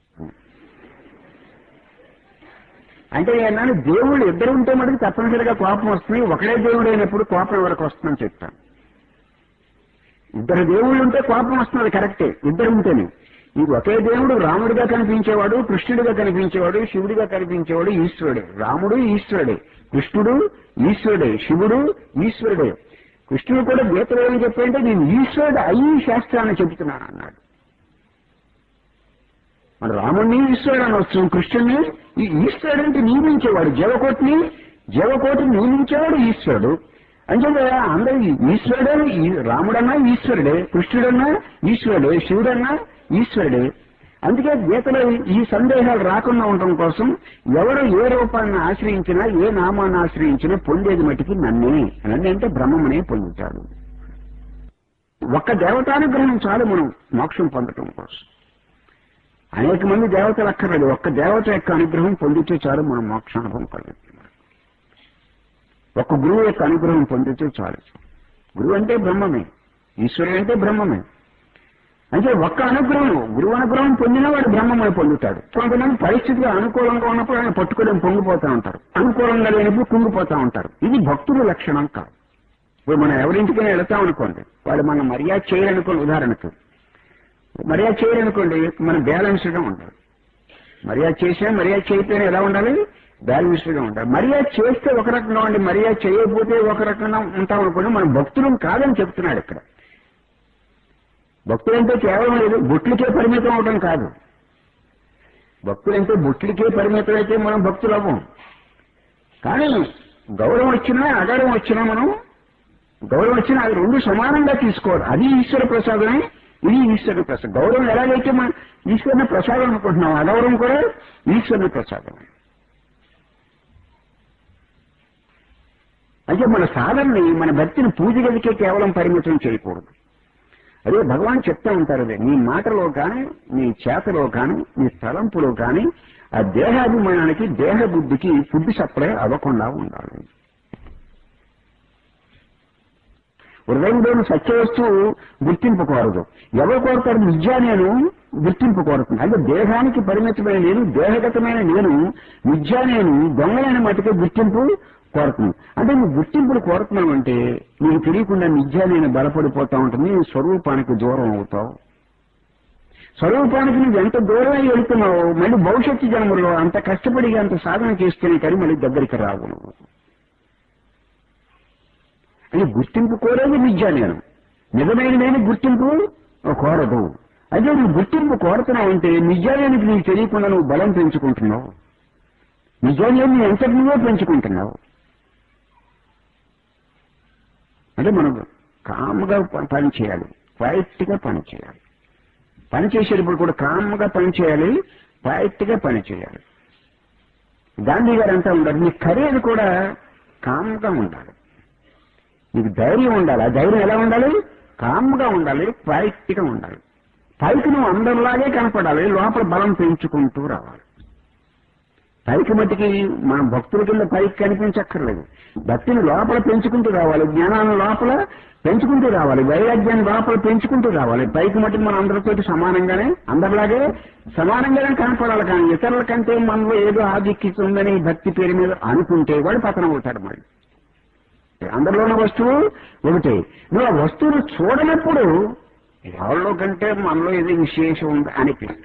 అంటే అన్నాను దేవుళ్ళు ఇద్దరు ఉంటే మటుకు తప్పనిసరిగా కోపం వస్తుంది ఒకడే దేవుడు అయినప్పుడు కోపం ఎవరికి వస్తుందని చెప్తాను ఇద్దరు దేవుళ్ళు ఉంటే కోపం వస్తుంది కరెక్టే ఇద్దరు ఉంటేనే ఇది ఒకే దేవుడు రాముడిగా కనిపించేవాడు కృష్ణుడిగా కనిపించేవాడు శివుడిగా కనిపించేవాడు ఈశ్వరుడే రాముడు ఈశ్వరుడే కృష్ణుడు ఈశ్వరుడే శివుడు ఈశ్వరుడే కృష్ణుడు కూడా గీతలో ఏం చెప్పాడంటే నేను ఈశ్వరుడు అయ్యి శాస్త్రాన్ని చెబుతున్నాను అన్నాడు మన రాముడిని ఈశ్వరుడు అనవచ్చు కృష్ణుడిని ఈ ఈశ్వరుడు అంటే నియమించేవాడు జీవకోటిని జీవకోటిని నియమించేవాడు ఈశ్వరుడు అంటే అందరూ ఈశ్వరుడే ఈ రాముడన్నా ఈశ్వరుడే కృష్ణుడన్నా ఈశ్వరుడే శివుడన్నా ఈశ్వరుడే అందుకే గీతలో ఈ సందేహాలు రాకుండా ఉండటం కోసం ఎవరు ఏ రూపాన్ని ఆశ్రయించినా ఏ నామాన్ని ఆశ్రయించినా పొందేది మటుకి నన్నే నన్ను అంటే బ్రహ్మమనే పొందుతాడు ఒక్క దేవతానుగ్రహం చాలు మనం మోక్షం పొందటం కోసం అనేక మంది దేవతలు అక్కర్లేదు ఒక్క దేవత యొక్క అనుగ్రహం పొందితే చాలు మనం మోక్షానుభవం కలుగుతుంది ఒక్క గురువు యొక్క అనుగ్రహం పొందితే చాలు గురువు అంటే బ్రహ్మమే ఈశ్వరుడు అంటే బ్రహ్మమే అంటే ఒక్క అనుగ్రహం గురువు అనుగ్రహం పొందిన వాడు బ్రహ్మమని పొందుతాడు కొంతమంది పరిస్థితులు అనుకూలంగా ఉన్నప్పుడు ఆయన పట్టుకోవడం పొంగిపోతా ఉంటారు అనుకూలంగా లేనప్పుడు కుంగిపోతా ఉంటారు ఇది భక్తుల లక్షణం కాదు ఇప్పుడు మనం ఎవరింటికైనా వెళతాం అనుకోండి వాళ్ళు మనం మర్యాద చేయాలనుకోండి ఉదాహరణకు మర్యాద చేయాలనుకోండి మనం బ్యాలెన్స్డ్గా ఉండాలి మర్యాద చేసినా మర్యాద చేయకపోయినా ఎలా ఉండాలి బ్యాలెన్స్డ్గా ఉండాలి మర్యాద చేస్తే ఒక రకంగా ఉండి మర్యాద చేయకపోతే ఒక రకంగా ఉంటాం అనుకోండి మనం భక్తులం కాదని చెప్తున్నాడు ఇక్కడ భక్తులంటే కేవలం లేదు బొట్లకే పరిమితం అవడం కాదు భక్తులంటే బొట్లకే పరిమితం అయితే మనం భక్తులు అవ్వం కానీ గౌరవం వచ్చినా అగౌరవం వచ్చినా మనం గౌరవం వచ్చినా అది రెండు సమానంగా తీసుకోవాలి అది ఈశ్వర ప్రసాదమే ఇది ఈశ్వర ప్రసాదం గౌరవం ఎలాగైతే మనం ఈశ్వరుని ప్రసాదం అనుకుంటున్నాం అగౌరవం కూడా ఈశ్వరుని ప్రసాదమే అంటే మన సాధనని మన భక్తిని పూజ గదికే కేవలం పరిమితం చేయకూడదు అదే భగవాన్ చెప్తా ఉంటారు అదే నీ మాటలో కానీ నీ చేతలో కానీ నీ తలంపులో కానీ ఆ దేహాభిమానానికి దేహ బుద్ధికి ఫుడ్ సప్లై అవ్వకుండా ఉండాలి హృదయంలోని సత్య వస్తువు గుర్తింపు కోరదు ఎవరు కోరుతారు విద్య నేను గుర్తింపు కోరుతుంది అంటే దేహానికి పరిమితమైన నేను దేహగతమైన నేను విద్య నేను దొంగలైన మటుకే గుర్తింపు కోరుతుంది అంటే నువ్వు గుర్తింపులు కోరుతున్నావు అంటే నీకు తెలియకుండా నిజా నేను బలపడిపోతా ఉంటుంది నీ స్వరూపానికి దూరం అవుతావు స్వరూపానికి నువ్వు ఎంత దూరం అయి వెళ్తున్నావు మళ్ళీ భవిష్యత్తు జన్మలో అంత కష్టపడి అంత సాధన చేస్తేనే కానీ మళ్ళీ దగ్గరికి రావు నువ్వు అని గుర్తింపు కోరేది విద్య నేను నిజమైన నేను గుర్తింపు కోరదు అయితే నువ్వు గుర్తింపు కోరుతున్నావు అంటే నిజానికి నీకు తెలియకుండా నువ్వు బలం పెంచుకుంటున్నావు నిజాన్ని నువ్వు ఎంతటి నువ్వే పెంచుకుంటున్నావు అంటే మనం కామ్గా పని చేయాలి క్వైట్ గా పని చేయాలి పని చేసేటప్పుడు కూడా కామ్గా పని చేయాలి క్వైట్ గా పని చేయాలి గాంధీ గారు అంతా ఉండాలి నీ కెరీర్ కూడా కామ్గా ఉండాలి నీకు ధైర్యం ఉండాలి ఆ ధైర్యం ఎలా ఉండాలి కామ్గా ఉండాలి క్వైట్ గా ఉండాలి పైకి నువ్వు అందరిలాగే కనపడాలి లోపల బలం పెంచుకుంటూ రావాలి పైకి మట్టికి మన భక్తుల కింద పైకి కనిపించక్కర్లేదు భక్తిని లోపల పెంచుకుంటూ రావాలి జ్ఞానాన్ని లోపల పెంచుకుంటూ రావాలి వైరాగ్యాన్ని లోపల పెంచుకుంటూ రావాలి పైకి మట్టికి మన అందరితో సమానంగానే అందరిలాగే సమానంగానే కనపడాలి కానీ ఇతరుల కంటే మనలో ఏదో ఆధిక్యత ఉందని భక్తి పేరు మీద అనుకుంటే వాడు పతనం అవుతాడు మరి అందరిలో ఉన్న వస్తువు ఒకటే నువ్వు ఆ వస్తువును చూడనప్పుడు ఎవరిలో కంటే మనలో ఏదో విశేషం ఉంది అనిపిస్తుంది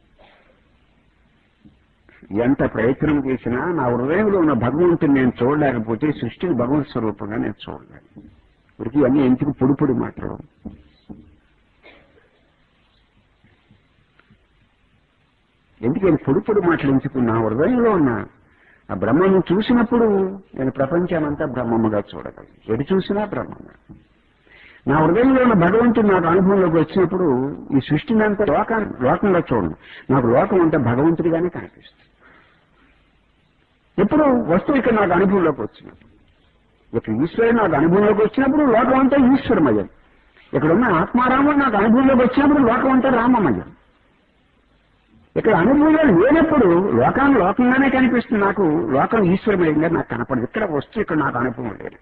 ఎంత ప్రయత్నం చేసినా నా హృదయంలో ఉన్న భగవంతుని నేను చూడలేకపోతే సృష్టిని భగవత్ స్వరూపంగా నేను చూడలేను ఇప్పటికీ అన్ని ఎందుకు పొడి పొడి మాటలు ఎందుకని పొడి పొడి మాటలు ఎందుకు నా హృదయంలో ఉన్న ఆ బ్రహ్మను చూసినప్పుడు నేను ప్రపంచానంతా బ్రహ్మమ్మగా చూడగలను ఎటు చూసినా బ్రహ్మగా నా హృదయంలో ఉన్న భగవంతుడు నాకు అనుభవంలోకి వచ్చినప్పుడు ఈ సృష్టిని అంతా లోకాన్ని లోకంగా చూడను నాకు లోకం అంతా భగవంతుడిగానే కనిపిస్తుంది ఎప్పుడు వస్తువు ఇక్కడ నాకు అనుభవంలోకి వచ్చినప్పుడు ఇక్కడ ఈశ్వరుడు నాకు అనుభవంలోకి వచ్చినప్పుడు లోకం అంతా ఈశ్వరమయం ఇక్కడ ఉన్న ఆత్మారాముడు నాకు అనుభవంలోకి వచ్చినప్పుడు లోకం అంతా రామమయం ఇక్కడ అనుభవంలో లేనప్పుడు లోకాన్ని లోకంగానే కనిపిస్తుంది నాకు లోకం ఈశ్వరమయంగా నాకు కనపడదు ఇక్కడ వస్తువు ఇక్కడ నాకు అనుభవం లేదు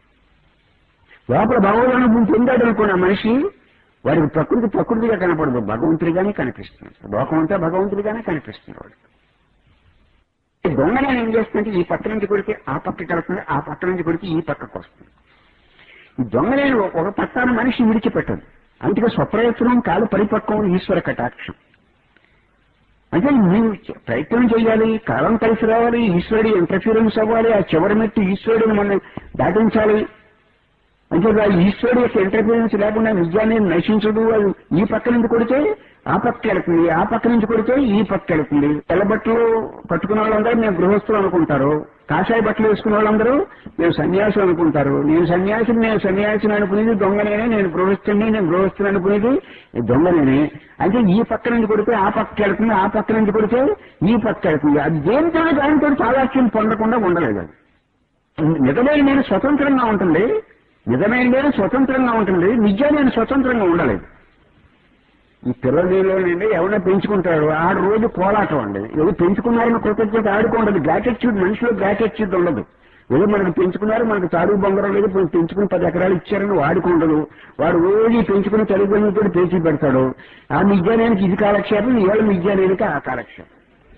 లోపల భగవద్ అనుభవం పొందాడు అనుకున్న మనిషి వాడికి ప్రకృతి ప్రకృతిగా కనపడదు భగవంతుడిగానే కనిపిస్తుంది లోకం అంతా భగవంతుడిగానే కనిపిస్తుంది వాడికి దొంగనే ఏం చేస్తుందంటే ఈ పక్క నుంచి కొడితే ఆ పక్కకి వెళ్తుంది ఆ పక్క నుంచి కొడితే ఈ పక్కకు వస్తుంది ఈ దొంగలేని ఒక పట్టాన మనిషి విడిచిపెట్టదు అందుకే స్వప్రయత్నం కాదు పరిపక్వం ఈశ్వర కటాక్షం అంటే నీవు ప్రయత్నం చేయాలి కాలం కలిసి రావాలి ఈశ్వరుడి ఇంటర్ఫీరెన్స్ అవ్వాలి ఆ చివరి మెట్టు ఈశ్వరుడిని మనం దాటించాలి అంటే ఆ ఈశ్వరుడు యొక్క ఇంటర్ఫీరెన్స్ లేకుండా నిజాన్ని నశించదు అది ఈ పక్క నుంచి కొడితే ఆ పక్క వెళుతుంది ఆ పక్క నుంచి కొడితే ఈ పక్క వెళుతుంది తెల్ల బట్టలు పట్టుకున్న వాళ్ళందరూ మేము గృహస్థులు అనుకుంటారు కాషాయ బట్టలు వేసుకున్న వాళ్ళందరూ మేము సన్యాసులు అనుకుంటారు నేను సన్యాసిని నేను సన్యాసిని అనుకునేది దొంగనేనే నేను గృహస్థుని నేను గృహస్థుని అనుకునేది దొంగనేనే అయితే ఈ పక్క నుంచి కొడితే ఆ పక్క వెళుతుంది ఆ పక్క నుంచి కొడితే ఈ పక్క వెళుతుంది అది దేనితో దానితో సాదాక్ష్యం పొందకుండా ఉండలేదు అది నిజమైన నేను స్వతంత్రంగా ఉంటుంది నిజమైన నేను స్వతంత్రంగా ఉంటుంది నిజ నేను స్వతంత్రంగా ఉండలేదు ఈ పిల్లలలోనండి ఎవరైనా పెంచుకుంటాడు ఆడు రోజు కోలాటం అండి ఏదో పెంచుకున్నారని కృతజ్ఞత ఆడుకోండి గ్రాటిట్యూడ్ మనిషిలో గ్రాటిట్యూడ్ ఉండదు ఏదో మనకు పెంచుకున్నారు మనకు తాడు బంగారం లేదు పోయి పెంచుకుని పది ఎకరాలు ఇచ్చారని వాడుకుండదు వాడు రోజు పెంచుకుని తల్లిదండ్రులతో పేచి పెడతాడు ఆ నిజానానికి ఇది కాలక్షేపం ఏళ్ళ నిజానానికి ఆ కాలక్షేపం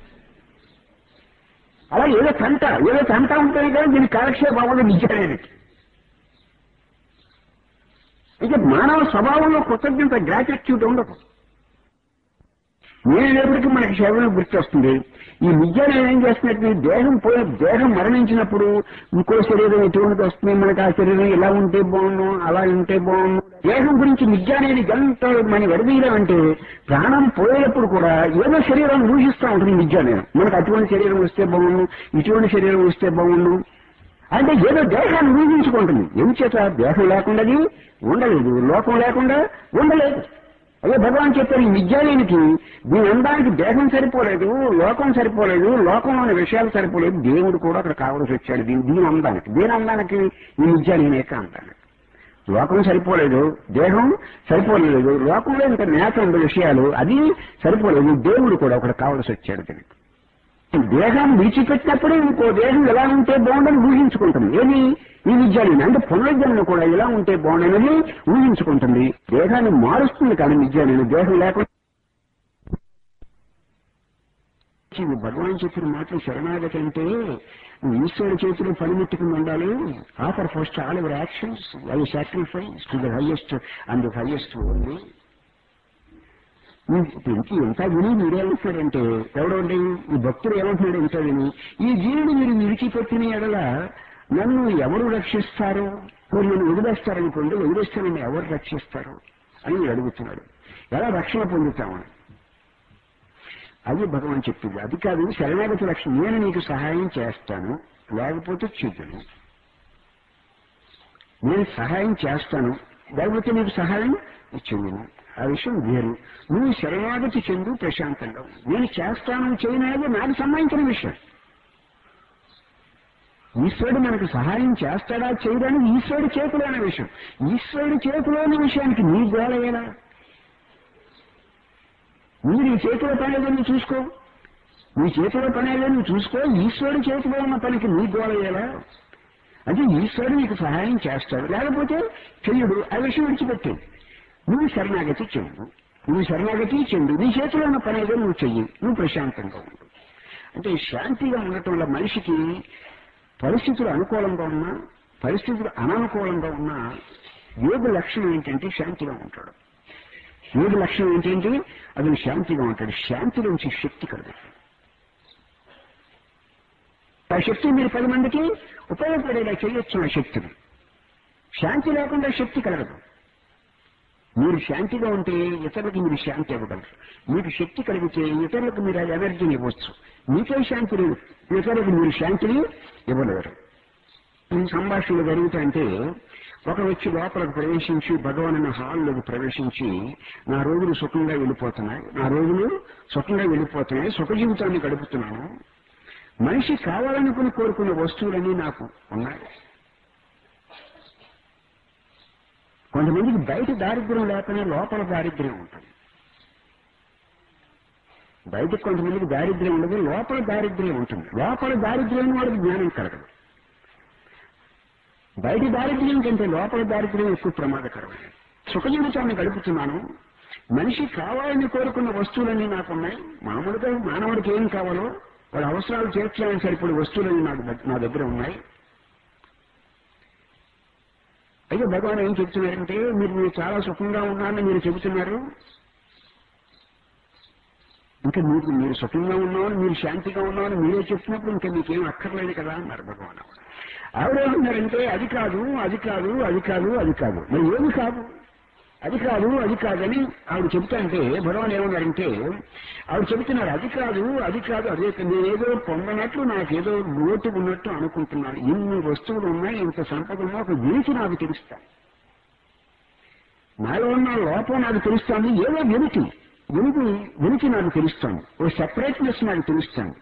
అలా ఏదో తంట ఏదో తంట ఉంటుంది కానీ దీని కాలక్షేపం అవ్వదు నిజానానికి ఇక మానవ స్వభావంలో కృతజ్ఞత గ్రాటిట్యూడ్ ఉండదు నేనేపటికీ మనకి శరీరం గుర్తొస్తుంది ఈ నిజాన్ని ఏం చేస్తున్నట్టు దేహం పోయి దేహం మరణించినప్పుడు ఇంకో శరీరం ఎటువంటిది వస్తుంది మనకి ఆ శరీరం ఇలా ఉంటే బాగుండు అలా ఉంటే బాగుండు దేహం గురించి నిజ అనేది ఎంత మన విడదీయడం అంటే ప్రాణం పోయేటప్పుడు కూడా ఏదో శరీరాన్ని ఊహిస్తూ ఉంటుంది నిజ నేను మనకు అటువంటి శరీరం వస్తే బాగుండు ఇటువంటి శరీరం వస్తే బాగుండు అంటే ఏదో దేహాన్ని ఊహించుకుంటుంది చేత దేహం లేకుండా ఉండలేదు లోకం లేకుండా ఉండలేదు అదే భగవాన్ చెప్పారు ఈ విద్యాలయానికి దీని అందానికి దేహం సరిపోలేదు లోకం సరిపోలేదు లోకంలోని విషయాలు సరిపోలేదు దేవుడు కూడా అక్కడ కావాల్సి వచ్చాడు దీని దీని అందానికి దీని అందానికి ఈ విద్యాలయం యొక్క అందానికి లోకం సరిపోలేదు దేహం సరిపోలేదు లోకంలో ఇంకా నేత ఉండే విషయాలు అది సరిపోలేదు దేవుడు కూడా ఒకటి కావాల్సి వచ్చాడు దీనికి దేహం విడిచిపెట్టినప్పుడే ఇంకో దేహం ఎలా ఉంటే బాగుండని ఊహించుకుంటుంది ఏది ఈ విద్యాలయం అంటే పునర్జన్మ కూడా ఎలా ఉంటే బాగుండని ఊహించుకుంటుంది దేహాన్ని మారుస్తుంది కానీ విద్యాలయం దేహం లేకుండా ఇది భగవాన్ చెప్పిన మాటలు శరణాగతి అంటే నువ్వు ఈశ్వరుడి చేతిలో పనిముట్టుకుని ఉండాలి offer first all your actions I sacrifice to the highest and the highest only ఇంక ఎంత విని మీరేమంటున్నారంటే ఎవడండి ఈ భక్తుడు ఏమంటున్నాడు ఇంత విని ఈ జీవుడు మీరు విడిచిపెట్టిన ఎడల నన్ను ఎవరు రక్షిస్తారు మీరు నన్ను వదిలేస్తారనుకోండి వదిలేస్తే నన్ను ఎవరు రక్షిస్తారు అని మీరు అడుగుతున్నాడు ఎలా రక్షణ పొందుతామని అది భగవాన్ చెప్పింది అది కాదు శరణాగతి రక్షణ నేను నీకు సహాయం చేస్తాను లేకపోతే చెయ్యను నేను సహాయం చేస్తాను లేకపోతే నీకు సహాయం చెయ్యను ఆ విషయం వేరు నువ్వు శరణాగతి చెందు ప్రశాంతంగా ఉండు. నేను చేస్తాను చేయనేది నాకు సంబంధించిన విషయం ఈశ్వరుడు మనకు సహాయం చేస్తాడా చేయడానికి ఈశ్వరుడు చేతిలోని విషయం ఈశ్వరుడు చేతిలోని విషయానికి నీ గోళ ఎలా నువ్వు నీ చేతిలో పని ఏదో నువ్వు చూసుకో నీ చేతిలో పని ఏదో నువ్వు చూసుకో ఈశ్వరుడు చేతిలో ఉన్న పనికి నీ గోళ ఎలా అంటే ఈశ్వరుడు నీకు సహాయం చేస్తాడు లేకపోతే చెయ్యడు ఆ విషయం విడిచిపెట్టేది నువ్వు శరణాగతి చెందు నువ్వు శరణాగతి చెందు నీ చేతిలో ఉన్న పని ఏదో నువ్వు చెయ్యి నువ్వు ప్రశాంతంగా ఉండు అంటే శాంతిగా ఉండటం వల్ల మనిషికి పరిస్థితులు అనుకూలంగా ఉన్నా పరిస్థితులు అననుకూలంగా ఉన్నా యోగ లక్షణం ఏంటంటే శాంతిగా ఉంటాడు యోగ లక్షణం ఏంటంటే అతను శాంతిగా ఉంటాడు శాంతిలోంచి శక్తి కలుగుతుంది ఆ శక్తి మీరు పది మందికి ఉపయోగపడేలా చేయొచ్చు ఆ శక్తిని శాంతి లేకుండా శక్తి కలగదు మీరు శాంతిగా ఉంటే ఇతరులకు మీరు శాంతి ఇవ్వగలరు మీకు శక్తి కలిగితే ఇతరులకు మీరు ఆ ఎనర్జీని ఇవ్వచ్చు మీకే శాంతి లేదు ఇతరులకు మీరు శాంతిని ఇవ్వలేరు ఈ సంభాషణలు జరుగుతాయంటే ఒక వ్యక్తి లోపలికి ప్రవేశించి భగవాన్ అన్న హాల్లోకి ప్రవేశించి నా రోజులు సుఖంగా వెళ్ళిపోతున్నాయి నా రోజులు సుఖంగా వెళ్ళిపోతున్నాయి సుఖ జీవితాన్ని గడుపుతున్నాను మనిషి కావాలనుకుని కోరుకున్న వస్తువులన్నీ నాకు ఉన్నాయి కొంతమందికి బయట దారిద్ర్యం లేకనే లోపల దారిద్ర్యం ఉంటుంది బయట కొంతమందికి దారిద్ర్యం ఉండదు లోపల దారిద్ర్యం ఉంటుంది లోపల దారిద్ర్యం వాడికి జ్ఞానం కలగదు బయట దారిద్ర్యం కంటే లోపల దారిద్ర్యం ఎక్కువ ప్రమాదకరమైనది సుఖ జీవితాన్ని గడుపుతున్నాను మనిషి కావాలని కోరుకున్న వస్తువులన్నీ నాకున్నాయి మామూలుగా మానవుడికి ఏం కావాలో వాళ్ళ అవసరాలు తీర్చడానికి సరిపడే వస్తువులన్నీ నాకు దగ్- నా దగ్గర ఉన్నాయి అయితే భగవాన్ ఏం చెప్తున్నారంటే మీరు మీరు చాలా సుఖంగా ఉన్నారని మీరు చెబుతున్నారు ఇంకా మీకు మీరు సుఖంగా ఉన్నామని మీరు శాంతిగా ఉన్నామని మీరే చెప్తున్నప్పుడు ఇంకా మీకేం అక్కర్లేదు కదా అన్నారు భగవాన్ ఆవిడ ఏమన్నారంటే అది కాదు అది కాదు అది కాదు అది కాదు మరి ఏమి కాదు అది కాదు అది కాదని ఆవిడ చెప్తా అంటే భగవాన్ ఏమన్నారంటే ఆవిడ చెబుతున్నారు అది కాదు అది కాదు అదే నేనేదో పొందనట్లు నాకేదో లోటు ఉన్నట్టు అనుకుంటున్నాను ఇన్ని వస్తువులు ఉన్నాయి ఇంత సంపద ఉన్నా ఒక వెలికి నాకు తెలుస్తాను నాలో ఉన్న లోపం నాకు తెలుస్తాను ఏదో వెలికి వెలికి వెలికి నాకు తెలుస్తాను ఓ సెపరేట్నెస్ నాకు తెలుస్తాను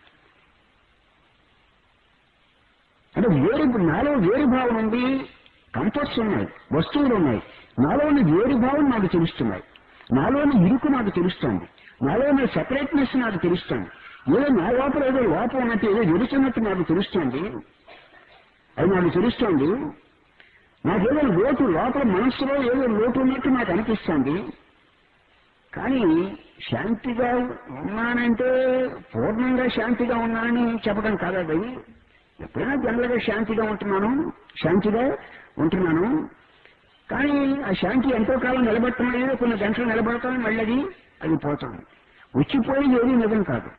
అంటే వేరు నాలో వేరు భావన ఉంది కంఫర్ట్స్ ఉన్నాయి వస్తువులు ఉన్నాయి నాలోని వేరు భావం నాకు తెలుస్తున్నాయి నాలోని ఇరుకు నాకు తెలుస్తుంది నాలోని సెపరేట్నెస్ నాకు తెలుస్తుంది ఏదో నా లోపల ఏదో లోపం ఉన్నట్టు ఏదో ఎడుతున్నట్టు నాకు తెలుస్తుంది అది నాకు తెలుస్తుంది నాకేదో లోటు లోపల మనస్సులో ఏదో లోటు ఉన్నట్టు నాకు అనిపిస్తుంది కానీ శాంతిగా ఉన్నానంటే పూర్ణంగా శాంతిగా ఉన్నానని చెప్పడం కాదు ఎప్పుడైనా జనరల్గా శాంతిగా ఉంటున్నాను శాంతిగా ఉంటున్నాను కానీ ఆ శాంతి ఎంతో కాలం నిలబెట్టడం లేదు కొన్ని గంటలు నిలబడతాం మళ్ళీ అది అది పోతుంది వచ్చిపోయేది ఏది నిజం కాదు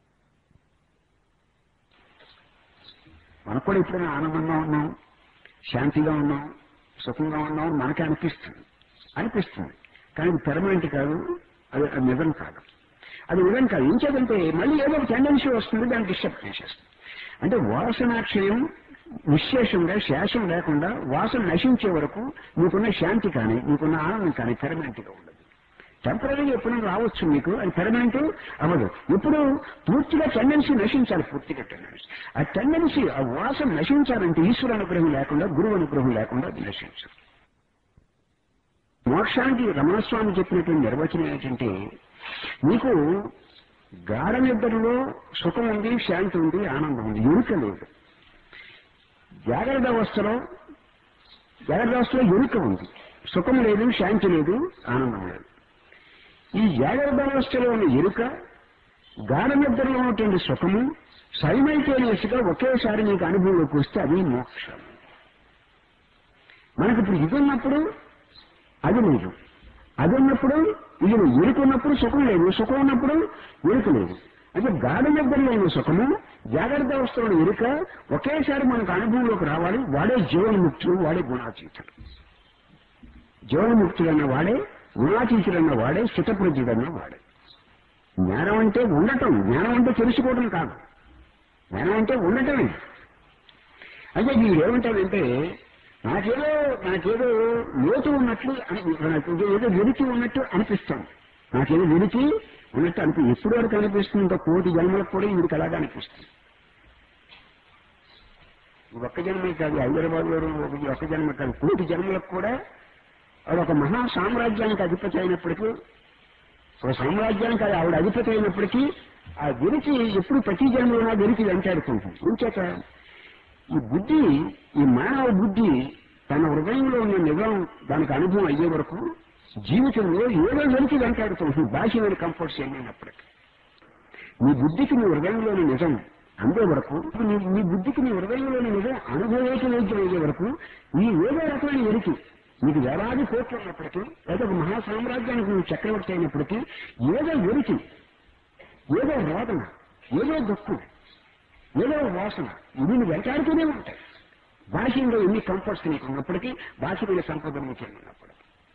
మనకు కూడా ఎప్పుడైనా ఆనందంగా ఉన్నాం శాంతిగా ఉన్నాం సుఖంగా ఉన్నాం అని మనకే అనిపిస్తుంది అనిపిస్తుంది కానీ అది పెర్మనెంట్ కాదు అది అది నిజం కాదు అది నిజం కాదు ఏం చేద్దంటే మళ్ళీ ఏదో ఒక టెండెన్సీ వస్తుంది దాన్ని డిస్టర్బ్ చేసేస్తుంది అంటే వాసనాక్షయం విశేషంగా శేషం లేకుండా వాసన నశించే వరకు నీకున్న శాంతి కానీ నీకున్న ఆనందం కానీ పెర్మనెంట్ గా ఉండదు టెంపరీగా ఎప్పుడైనా రావచ్చు మీకు అది పెర్మనెంట్ అవ్వదు ఇప్పుడు పూర్తిగా టెండెన్సీ నశించాలి పూర్తిగా టెండెన్సీ ఆ టెండెన్సీ ఆ వాసన నశించాలంటే ఈశ్వర అనుగ్రహం లేకుండా గురువు అనుగ్రహం లేకుండా అది నశించదు మోక్షానికి రమణస్వామి చెప్పినటువంటి నిర్వచనం ఏంటంటే మీకు గాఢ నిద్రలో సుఖం ఉంది శాంతి ఉంది ఆనందం ఉంది ఎరుక లేదు జాగ్రత్త అవస్థలో జాగ్రత్త అవస్థలో ఎరుక ఉంది సుఖం లేదు శాంతి లేదు ఆనందం లేదు ఈ జాగ్రత్త అవస్థలో ఉన్న ఎరుక గాఢ నిద్రలో ఉన్నటువంటి సుఖము సైమైటేనియస్ గా ఒకేసారి మీకు అనుభవంలోకి వస్తే అది మోక్షం మనకి ఇప్పుడు ఇది ఉన్నప్పుడు అది లేదు అది ఉన్నప్పుడు ఇది లేదు ఎరుక ఉన్నప్పుడు సుఖం లేదు సుఖం ఉన్నప్పుడు ఎరుక లేదు అంటే గాఢ నిద్రలో ఉన్న సుఖము జాగ్రత్త అవస్థలో ఎరుక ఒకేసారి మనకు అనుభవంలోకి రావాలి వాడే జీవన్ముక్తుడు వాడే గుణాతీతుడు జీవన్ముక్తుడన్న వాడే గుణాతీతుడన్న వాడే స్థితప్రజ్ఞుడన్న వాడే జ్ఞానం అంటే ఉండటం జ్ఞానం అంటే తెలుసుకోవడం కాదు జ్ఞానం అంటే ఉండటమే అంటే మీరు ఏమంటారంటే నాకేదో నాకేదో లోతు ఉన్నట్లు అని నాకు ఏదో వెలికి ఉన్నట్టు అనిపిస్తాను నాకేదో వెలికి ఉన్నట్టు అనిపి ఎప్పుడు వరకు అనిపిస్తుంది ఇంకా కోటి జన్మలకు కూడా వీడికి అలాగా అనిపిస్తుంది ఈ ఒక్క జన్మే కాదు హైదరాబాద్ లో ఒక ఒక్క జన్మ కాదు కోటి జన్మలకు కూడా అది ఒక మహా సామ్రాజ్యానికి అధిపతి అయినప్పటికీ ఒక సామ్రాజ్యానికి అది ఆవిడ అధిపతి అయినప్పటికీ ఆ వెలికి ఎప్పుడు ప్రతి జన్మలో వెలికి వెంటాడుతుంటుంది ఇంచేత ఈ బుద్ధి ఈ మానవ బుద్ధి తన హృదయంలో ఉన్న నిజం దానికి అనుభవం అయ్యే వరకు జీవితంలో ఏదో వెలికి వెంటాడుతుంది బాహ్యమైన కంఫర్ట్స్ ఏమైనప్పటికీ నీ బుద్ధికి నీ హృదయంలోని నిజం అందే వరకు నీ నీ బుద్ధికి నీ హృదయంలోని నిజం అనుభవేకవేద్యం అయ్యే వరకు నీ ఏదో రకమైన ఎరికి నీకు వేలాది కోట్లు ఉన్నప్పటికీ లేదా ఒక మహా సామ్రాజ్యానికి నువ్వు చక్రవర్తి అయినప్పటికీ ఏదో ఎరికి ఏదో రోదన ఏదో దుఃఖం ఏదో వాసన ఇవి నువ్వు వెంటాడుతూనే ఉంటాయి బాహ్యంగా ఎన్ని కంఫర్ట్స్ నీకు ఉన్నప్పటికీ బాహ్యమైన సంపద నీకు ఉన్నప్పటికీ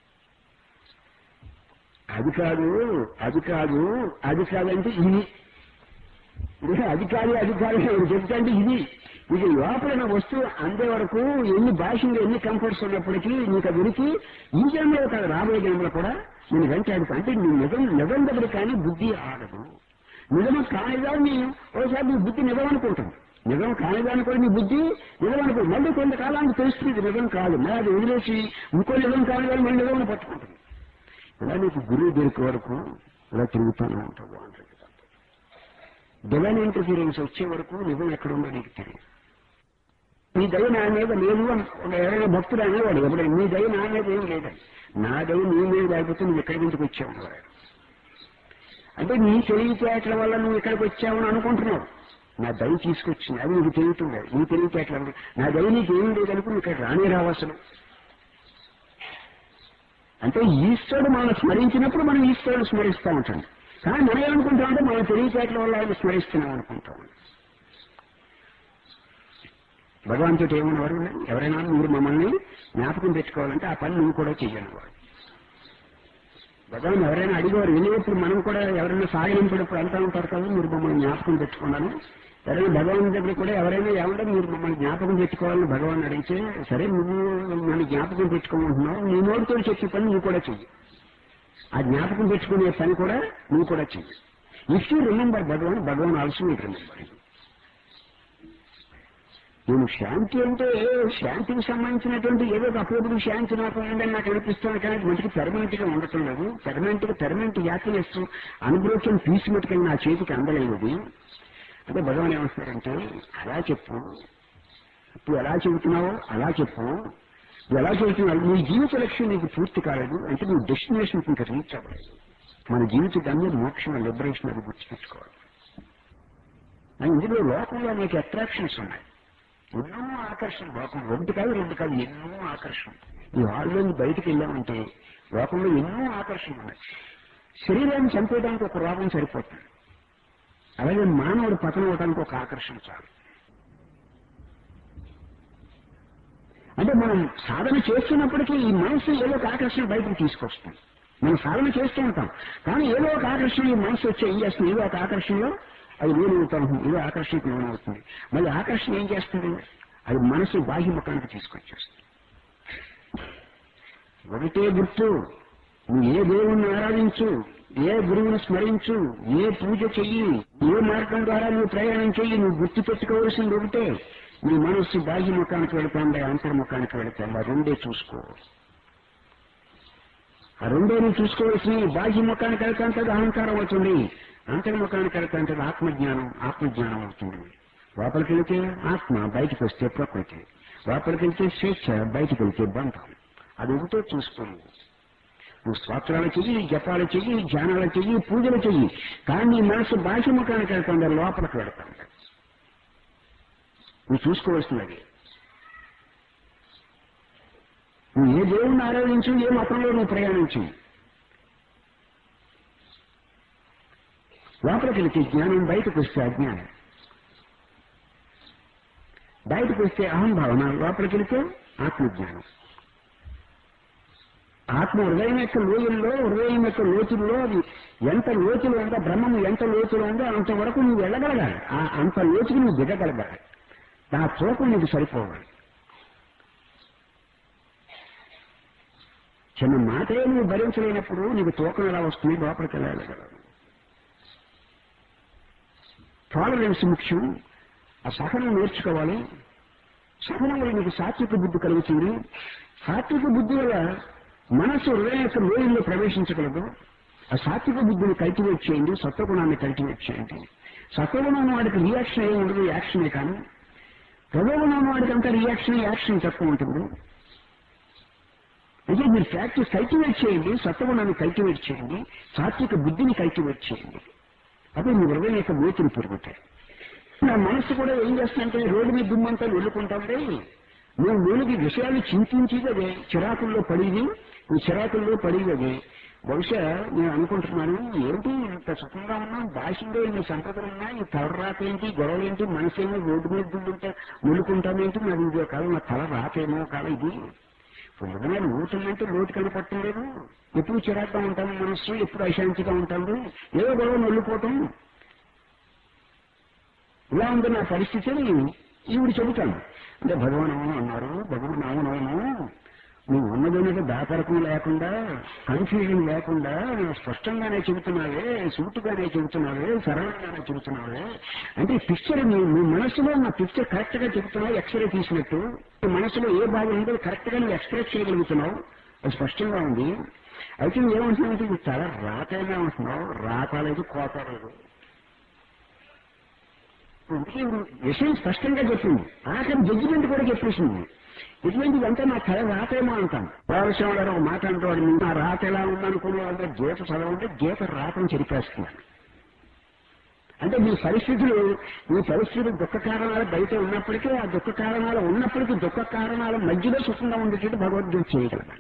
అది కాదు అది కాదు అది కాదంటే ఇది ఇది అది కాదు అది కాదు అని చెప్తా అంటే ఇది ఇది లోపల వస్తువు అందే వరకు ఎన్ని భాషలో ఎన్ని కంఫర్ట్స్ ఉన్నప్పటికీ నీకు అది ఉనికి ఈ జన్మలో కాదు రాబోయే జన్మలో కూడా నేను వెంటాడుతా అంటే నీ నిజం నిజం దగ్గర కానీ బుద్ధి ఆగదు నిజం కానిదాన్ని ఒకసారి నీ బుద్ధి నిజం అనుకుంటుంది నిజం కానిదాన్ని కూడా నీ బుద్ధి నిజం అనుకో మళ్ళీ కొంతకాలానికి తెలుస్తుంది ఇది నిజం కాదు మళ్ళీ అది వదిలేసి ఇంకో నిజం కానిదాన్ని మళ్ళీ నిజం పట్టుకుంటుంది ఇలా నీకు గురువు దొరికే వరకు ఇలా తిరుగుతూనే ఉంటావు అంటే డివైన్ ఇంటర్ఫీరెన్స్ వచ్చే వరకు నిజం ఎక్కడుందో నీకు తెలియదు నీ దయ నా మీద లేదు అని ఒక ఎవరైనా భక్తుడు అనేవాడు ఎవరైనా నీ దయ నా మీద ఏం లేదని నా దయ నీ మీద లేకపోతే నువ్వు ఎక్కడి నుంచి వచ్చావు అనేవాడు అంటే నీ తెలివితేటల వల్ల నువ్వు ఇక్కడికి వచ్చావని అనుకుంటున్నావు నా దయ తీసుకొచ్చింది అది నీకు తెలియటం నీ తెలివితేటల వల్ల నా దయ నీకు ఏం లేదనుకుని ఇక్కడ రానే రావసలు అంటే ఈశ్వరుడు మనం స్మరించినప్పుడు మనం ఈశ్వరుడు స్మరిస్తూ ఉంటాం కానీ మనం ఏమనుకుంటామంటే మన తెలివితేటల వల్ల ఆయన స్మరిస్తున్నాం అనుకుంటాం భగవంతుడు ఏమన్నవారు ఎవరైనా మీరు మమ్మల్ని జ్ఞాపకం పెట్టుకోవాలంటే ఆ పని నువ్వు కూడా చెయ్యను వాడు భగవాన్ ఎవరైనా అడిగేవారు వెళ్ళేప్పుడు మనం కూడా ఎవరైనా సాగనింపడప్పుడు అంటూ ఉంటారు కదా మీరు మమ్మల్ని జ్ఞాపకం పెట్టుకున్నాను ఎవరైనా భగవాన్ దగ్గర కూడా ఎవరైనా ఏమంటే మీరు మమ్మల్ని జ్ఞాపకం పెట్టుకోవాలని భగవాన్ అడిగితే సరే నువ్వు నన్ను జ్ఞాపకం పెట్టుకోమంటున్నావు నీ నోటితో చెప్పే పని నువ్వు కూడా చెయ్యి ఆ జ్ఞాపకం పెట్టుకునే పని కూడా నువ్వు కూడా చెయ్యి if you remember Bhagavan Bhagavan also నీకు రిమెంబర్ నేను శాంతి అంటే శాంతికి సంబంధించినటువంటి ఏదో ఒక అప్పుడప్పుడు శాంతి నాకు ఉందని నాకు అనిపిస్తుంది కానీ మటుకు పెర్మనెంట్ గా ఉండటం లేదు పెర్మనెంట్ గా పెర్మనెంట్ హ్యాపీనెస్ అనుగ్రహించిన పీస్ మటుకు నా చేతికి అందలేదు అంటే భగవాన్ ఏమంటున్నారంటే అలా చెప్పు ఇప్పుడు ఎలా చెబుతున్నావో అలా చెప్పు నువ్వు ఎలా చెబుతున్నావు నీ జీవిత లక్ష్యం నీకు పూర్తి కాలేదు అంటే నువ్వు డెస్టినేషన్ ఇంకా రీచ్ అవ్వలేదు మన జీవిత గమ్యం మోక్షం లిబరేషన్ అది గుర్తుపెట్టుకోవాలి అని ఇందులో లోకంలో అనేక అట్రాక్షన్స్ ఉన్నాయి ఎన్నో ఆకర్షణ లోకం రెండు కాదు రెండు కాదు ఎన్నో ఆకర్షణ ఈ హాల్లో బయటికి వెళ్ళామంటే లోకంలో ఎన్నో ఆకర్షణ ఉన్నాయి శరీరాన్ని చంపేయడానికి ఒక రోగం సరిపోతుంది అలాగే మానవుడు పతనం అవడానికి ఒక ఆకర్షణ చాలు అంటే మనం సాధన చేస్తున్నప్పటికీ ఈ మనసు ఏదో ఒక ఆకర్షణ బయటకు తీసుకొస్తుంది మనం సాధన చేస్తూ ఉంటాం కానీ ఏదో ఒక ఆకర్షణ ఈ మనసు వచ్చి ఏం చేస్తుంది ఏదో ఒక ఆకర్షణలో అది లోనవుతాం ఏదో ఆకర్షణకు లోనవుతుంది మళ్ళీ ఆకర్షణ ఏం చేస్తుంది అది మనసు బాహ్య ముఖానికి తీసుకొచ్చేస్తుంది ఒకటే గుర్తు నువ్వు ఏ దేవుణ్ణి ఆరాధించు ఏ గురువుని స్మరించు ఏ పూజ చెయ్యి ఏ మార్గం ద్వారా నువ్వు ప్రయాణం చెయ్యి నువ్వు గుర్తు పెట్టుకోవాల్సింది ఒకటే నీ మనస్సు బాహ్య ముఖానికి వెళుతుందా అంతర్ముఖానికి వెళుతుందా రెండే చూసుకో ఆ రెండే నువ్వు చూసుకోవాల్సి బాహ్య ముఖానికి వెళ్తాంటే అహంకారం అవుతుంది అంతర్ముఖానికి వెళ్తాంటే ఆత్మజ్ఞానం ఆత్మజ్ఞానం అవుతుంది లోపలికి వెళితే ఆత్మ బయటకు వస్తే ప్రకృతి లోపలికి వెళ్తే స్వేచ్ఛ బయటకు వెళ్తే బంధం అది ఒకటే చూసుకోండి నువ్వు స్తోత్రాలు చెయ్యి జపాలు చెయ్యి ధ్యానాలు చెయ్యి పూజలు చెయ్యి కానీ నీ మనసు బాహ్య ముఖానికి వెళ్తుంది లోపలికి వెళ్తుంది నువ్వు చూసుకోవాల్సినది నువ్వు ఏ దేవుణ్ణి ఆరాధించు ఏ మతంలో నువ్వు ప్రయాణించు లోపలికి వెళితే జ్ఞానం బయటకు వస్తే అజ్ఞానం బయటకు వస్తే అహంభావన లోపలికి వెళితే ఆత్మజ్ఞానం ఆత్మ హృదయం యొక్క లోయల్లో హృదయం యొక్క లోతుల్లో అది ఎంత లోతులో ఉందో బ్రహ్మము ఎంత లోతులో ఉందో అంతవరకు నువ్వు వెళ్ళగలగాలి ఆ అంత లోతుకు నువ్వు దిగగలగాలి నా తూకం నీకు సరిపోవాలి చిన్న మాటే నువ్వు భరించలేనప్పుడు నీకు తూకం ఎలా వస్తుంది లోపలికి వెళ్ళగలదు టాలరెన్స్ ముఖ్యం ఆ సహనం నేర్చుకోవాలి సహనం వల్ల నీకు సాత్విక బుద్ధి కలుగుతుంది సాత్విక బుద్ధి వల్ల మనసు హృదయం యొక్క లోయల్లో ప్రవేశించగలదు ఆ సాత్విక బుద్ధిని కల్టివేట్ చేయండి సత్వగుణాన్ని కల్టివేట్ చేయండి సత్వగుణం వాడికి రియాక్షన్ ఏమి ఉండదు యాక్షనే కానీ రజోగుణం వాడికి అంతా రియాక్షన్ యాక్షన్ తక్కువ ఉంటుంది అయితే మీరు ప్రాక్టీస్ కల్టివేట్ చేయండి సత్వగుణాన్ని కల్టివేట్ చేయండి సాత్విక బుద్ధిని కల్టివేట్ చేయండి అదే మీ హృదయం యొక్క లోతులు పెరుగుతాయి నా మనసు కూడా ఏం చేస్తుందంటే రోడ్డు మీద దుమ్మంతా వెళ్ళుకుంటాండి మేము లోనికి విషయాలు చింతించేదే చిరాకుల్లో పడేది ఈ చిరాకుల్లో పడేది బహుశా నేను అనుకుంటున్నాను ఏంటి ఇంత సుఖంగా ఉన్నాం భాషలో ఇన్ని సంపదలు ఉన్నాయి ఈ తలరాత ఏంటి గొడవలు ఏంటి మనసు ఏమో రోడ్డు మీద దుండుంటే ములుకుంటామేంటి మరి ఇదే కాదు నా తల రాతేమో కాదు ఇది ఏదైనా లోతుందంటే లోటు కనపడటం లేదు ఎప్పుడు చిరాగ్గా ఉంటాము మనస్సు ఎప్పుడు అశాంతిగా ఉంటాము ఏదో గొడవ నొల్లిపోవటం ఇలా ఉంది నా పరిస్థితిని ఈవిడ చెబుతాను అంటే భగవాన్ అవును అన్నారు భగవాన్ అవును అవును నువ్వు ఉన్నదనేది దాపరకం లేకుండా కన్ఫ్యూజన్ లేకుండా నువ్వు స్పష్టంగానే చెబుతున్నావే సూటుగానే చెబుతున్నావే సరళంగానే చెబుతున్నావే అంటే ఈ పిక్చర్ నీ నీ మనసులో ఉన్న పిక్చర్ కరెక్ట్ గా చెబుతున్నావు ఎక్స్రే తీసినట్టు నీ మనసులో ఏ భాగం ఉందో కరెక్ట్ గా నువ్వు ఎక్స్ప్రెస్ చేయగలుగుతున్నావు అది స్పష్టంగా ఉంది అయితే ఏమంటున్నావు ఇది చాలా రాతైనా ఉంటున్నావు రాతాలేదు కోతాలేదు ఇందుకే విషయం స్పష్టంగా చెప్పింది ఆఖరి జడ్జిమెంట్ కూడా చెప్పేసింది ఇటువంటిది అంటే నా కళ రాతేమో అంటాం పాలస్వామి గారు ఒక మాట అంటాడు నా రాత ఎలా ఉందనుకున్నావు అంటే గీత చదవంటే గీత రాతని చెరిపేస్తున్నాను అంటే మీ పరిస్థితులు మీ పరిస్థితులు దుఃఖ కారణాలు బయట ఉన్నప్పటికీ ఆ దుఃఖ కారణాలు ఉన్నప్పటికీ దుఃఖ కారణాల మధ్యలో సుఖంగా ఉండేటట్టు భగవద్గీత చేయగలగాలి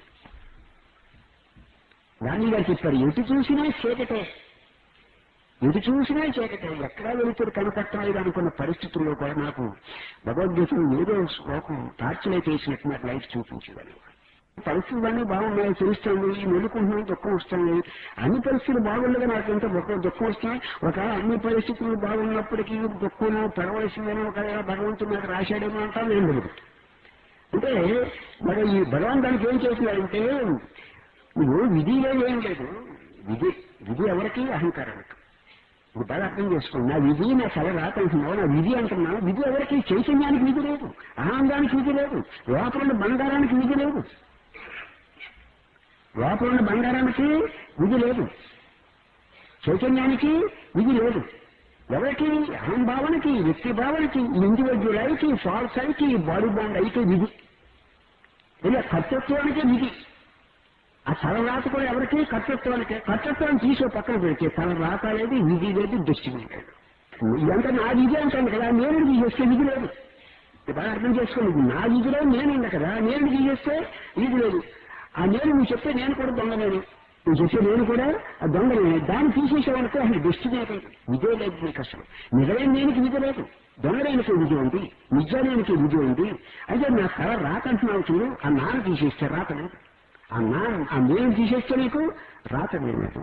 గాంధీ గారు చెప్పారు ఎటు చూసినా చీకటే ఎటు చూసినా చీకటే ఎక్కడా వెళుతురు కనపట్టడం లేదు అనుకున్న పరిస్థితుల్లో కూడా నాకు భగవద్గీతను ఏదో శ్లోకం టార్చ్ లైట్ వేసినట్టు నాకు లైఫ్ చూపించేదాన్ని పరిస్థితులన్నీ బాగున్నాయి తెలుస్తుంది ఈ మెలుకుంటున్నాయి దుఃఖం వస్తుంది అన్ని పరిస్థితులు బాగుండగా నాకు ఎంత దుఃఖం దుఃఖం వస్తున్నాయి ఒక అన్ని పరిస్థితులు బాగున్నప్పటికీ దుఃఖం పడవలసిందని ఒక భగవంతుడు నాకు రాశాడేమో అంటాను నేను లేదు అంటే మరి ఈ భగవంతానికి ఏం చేస్తున్నాడంటే నువ్వు విధిలో ఏం లేదు విధి విధి ఎవరికి అహంకారానికి నువ్వు బాగా అర్థం చేసుకోండి నా విధి నా సల రాత అంటున్నావు నా విధి అంటున్నావు విధి ఎవరికి చైతన్యానికి విధి లేదు ఆనందానికి విధి లేదు లోపల బంగారానికి విధి లేదు లోపల ఉన్న బంగారానికి విధి లేదు చైతన్యానికి విధి లేదు ఎవరికి అహంభావనకి వ్యక్తి భావనకి ఇండివిజువల్ అయితే ఫాల్స్ అయితే బాడీ బాండ్ అయితే విధి ఇలా కర్తృత్వానికే విధి ఆ తలరాత కూడా ఎవరికి కర్తృత్వానికే కర్తృత్వాన్ని తీసే పక్కన పెడితే తలరాత లేదు విధి లేదు డెస్టినీ లేదు ఇదంతా నా విధి అంటాను కదా నేను తీసేస్తే విధి లేదు ఇది బాగా అర్థం చేసుకోండి నా విధిలో నేనుండ కదా నేను తీసేస్తే విధి లేదు ఆ నేను నువ్వు చెప్తే నేను కూడా దొంగలేను నువ్వు చెప్తే నేను కూడా ఆ దొంగలేను దాన్ని తీసేసేవాళ్ళకి అసలు డెస్టినీ లేదు విధే లేదు నీకు అసలు నిజమైన నేనికి విధి లేదు దొంగలేనికి విధి ఉంది నిజానికి విధి ఉంది అయితే నా కళ రాకంటున్నావు చూడు ఆ నాన్న తీసేస్తే రాత లేదు ఆ నాన్న ఆ నేను తీసేస్తే నీకు రాత లేదు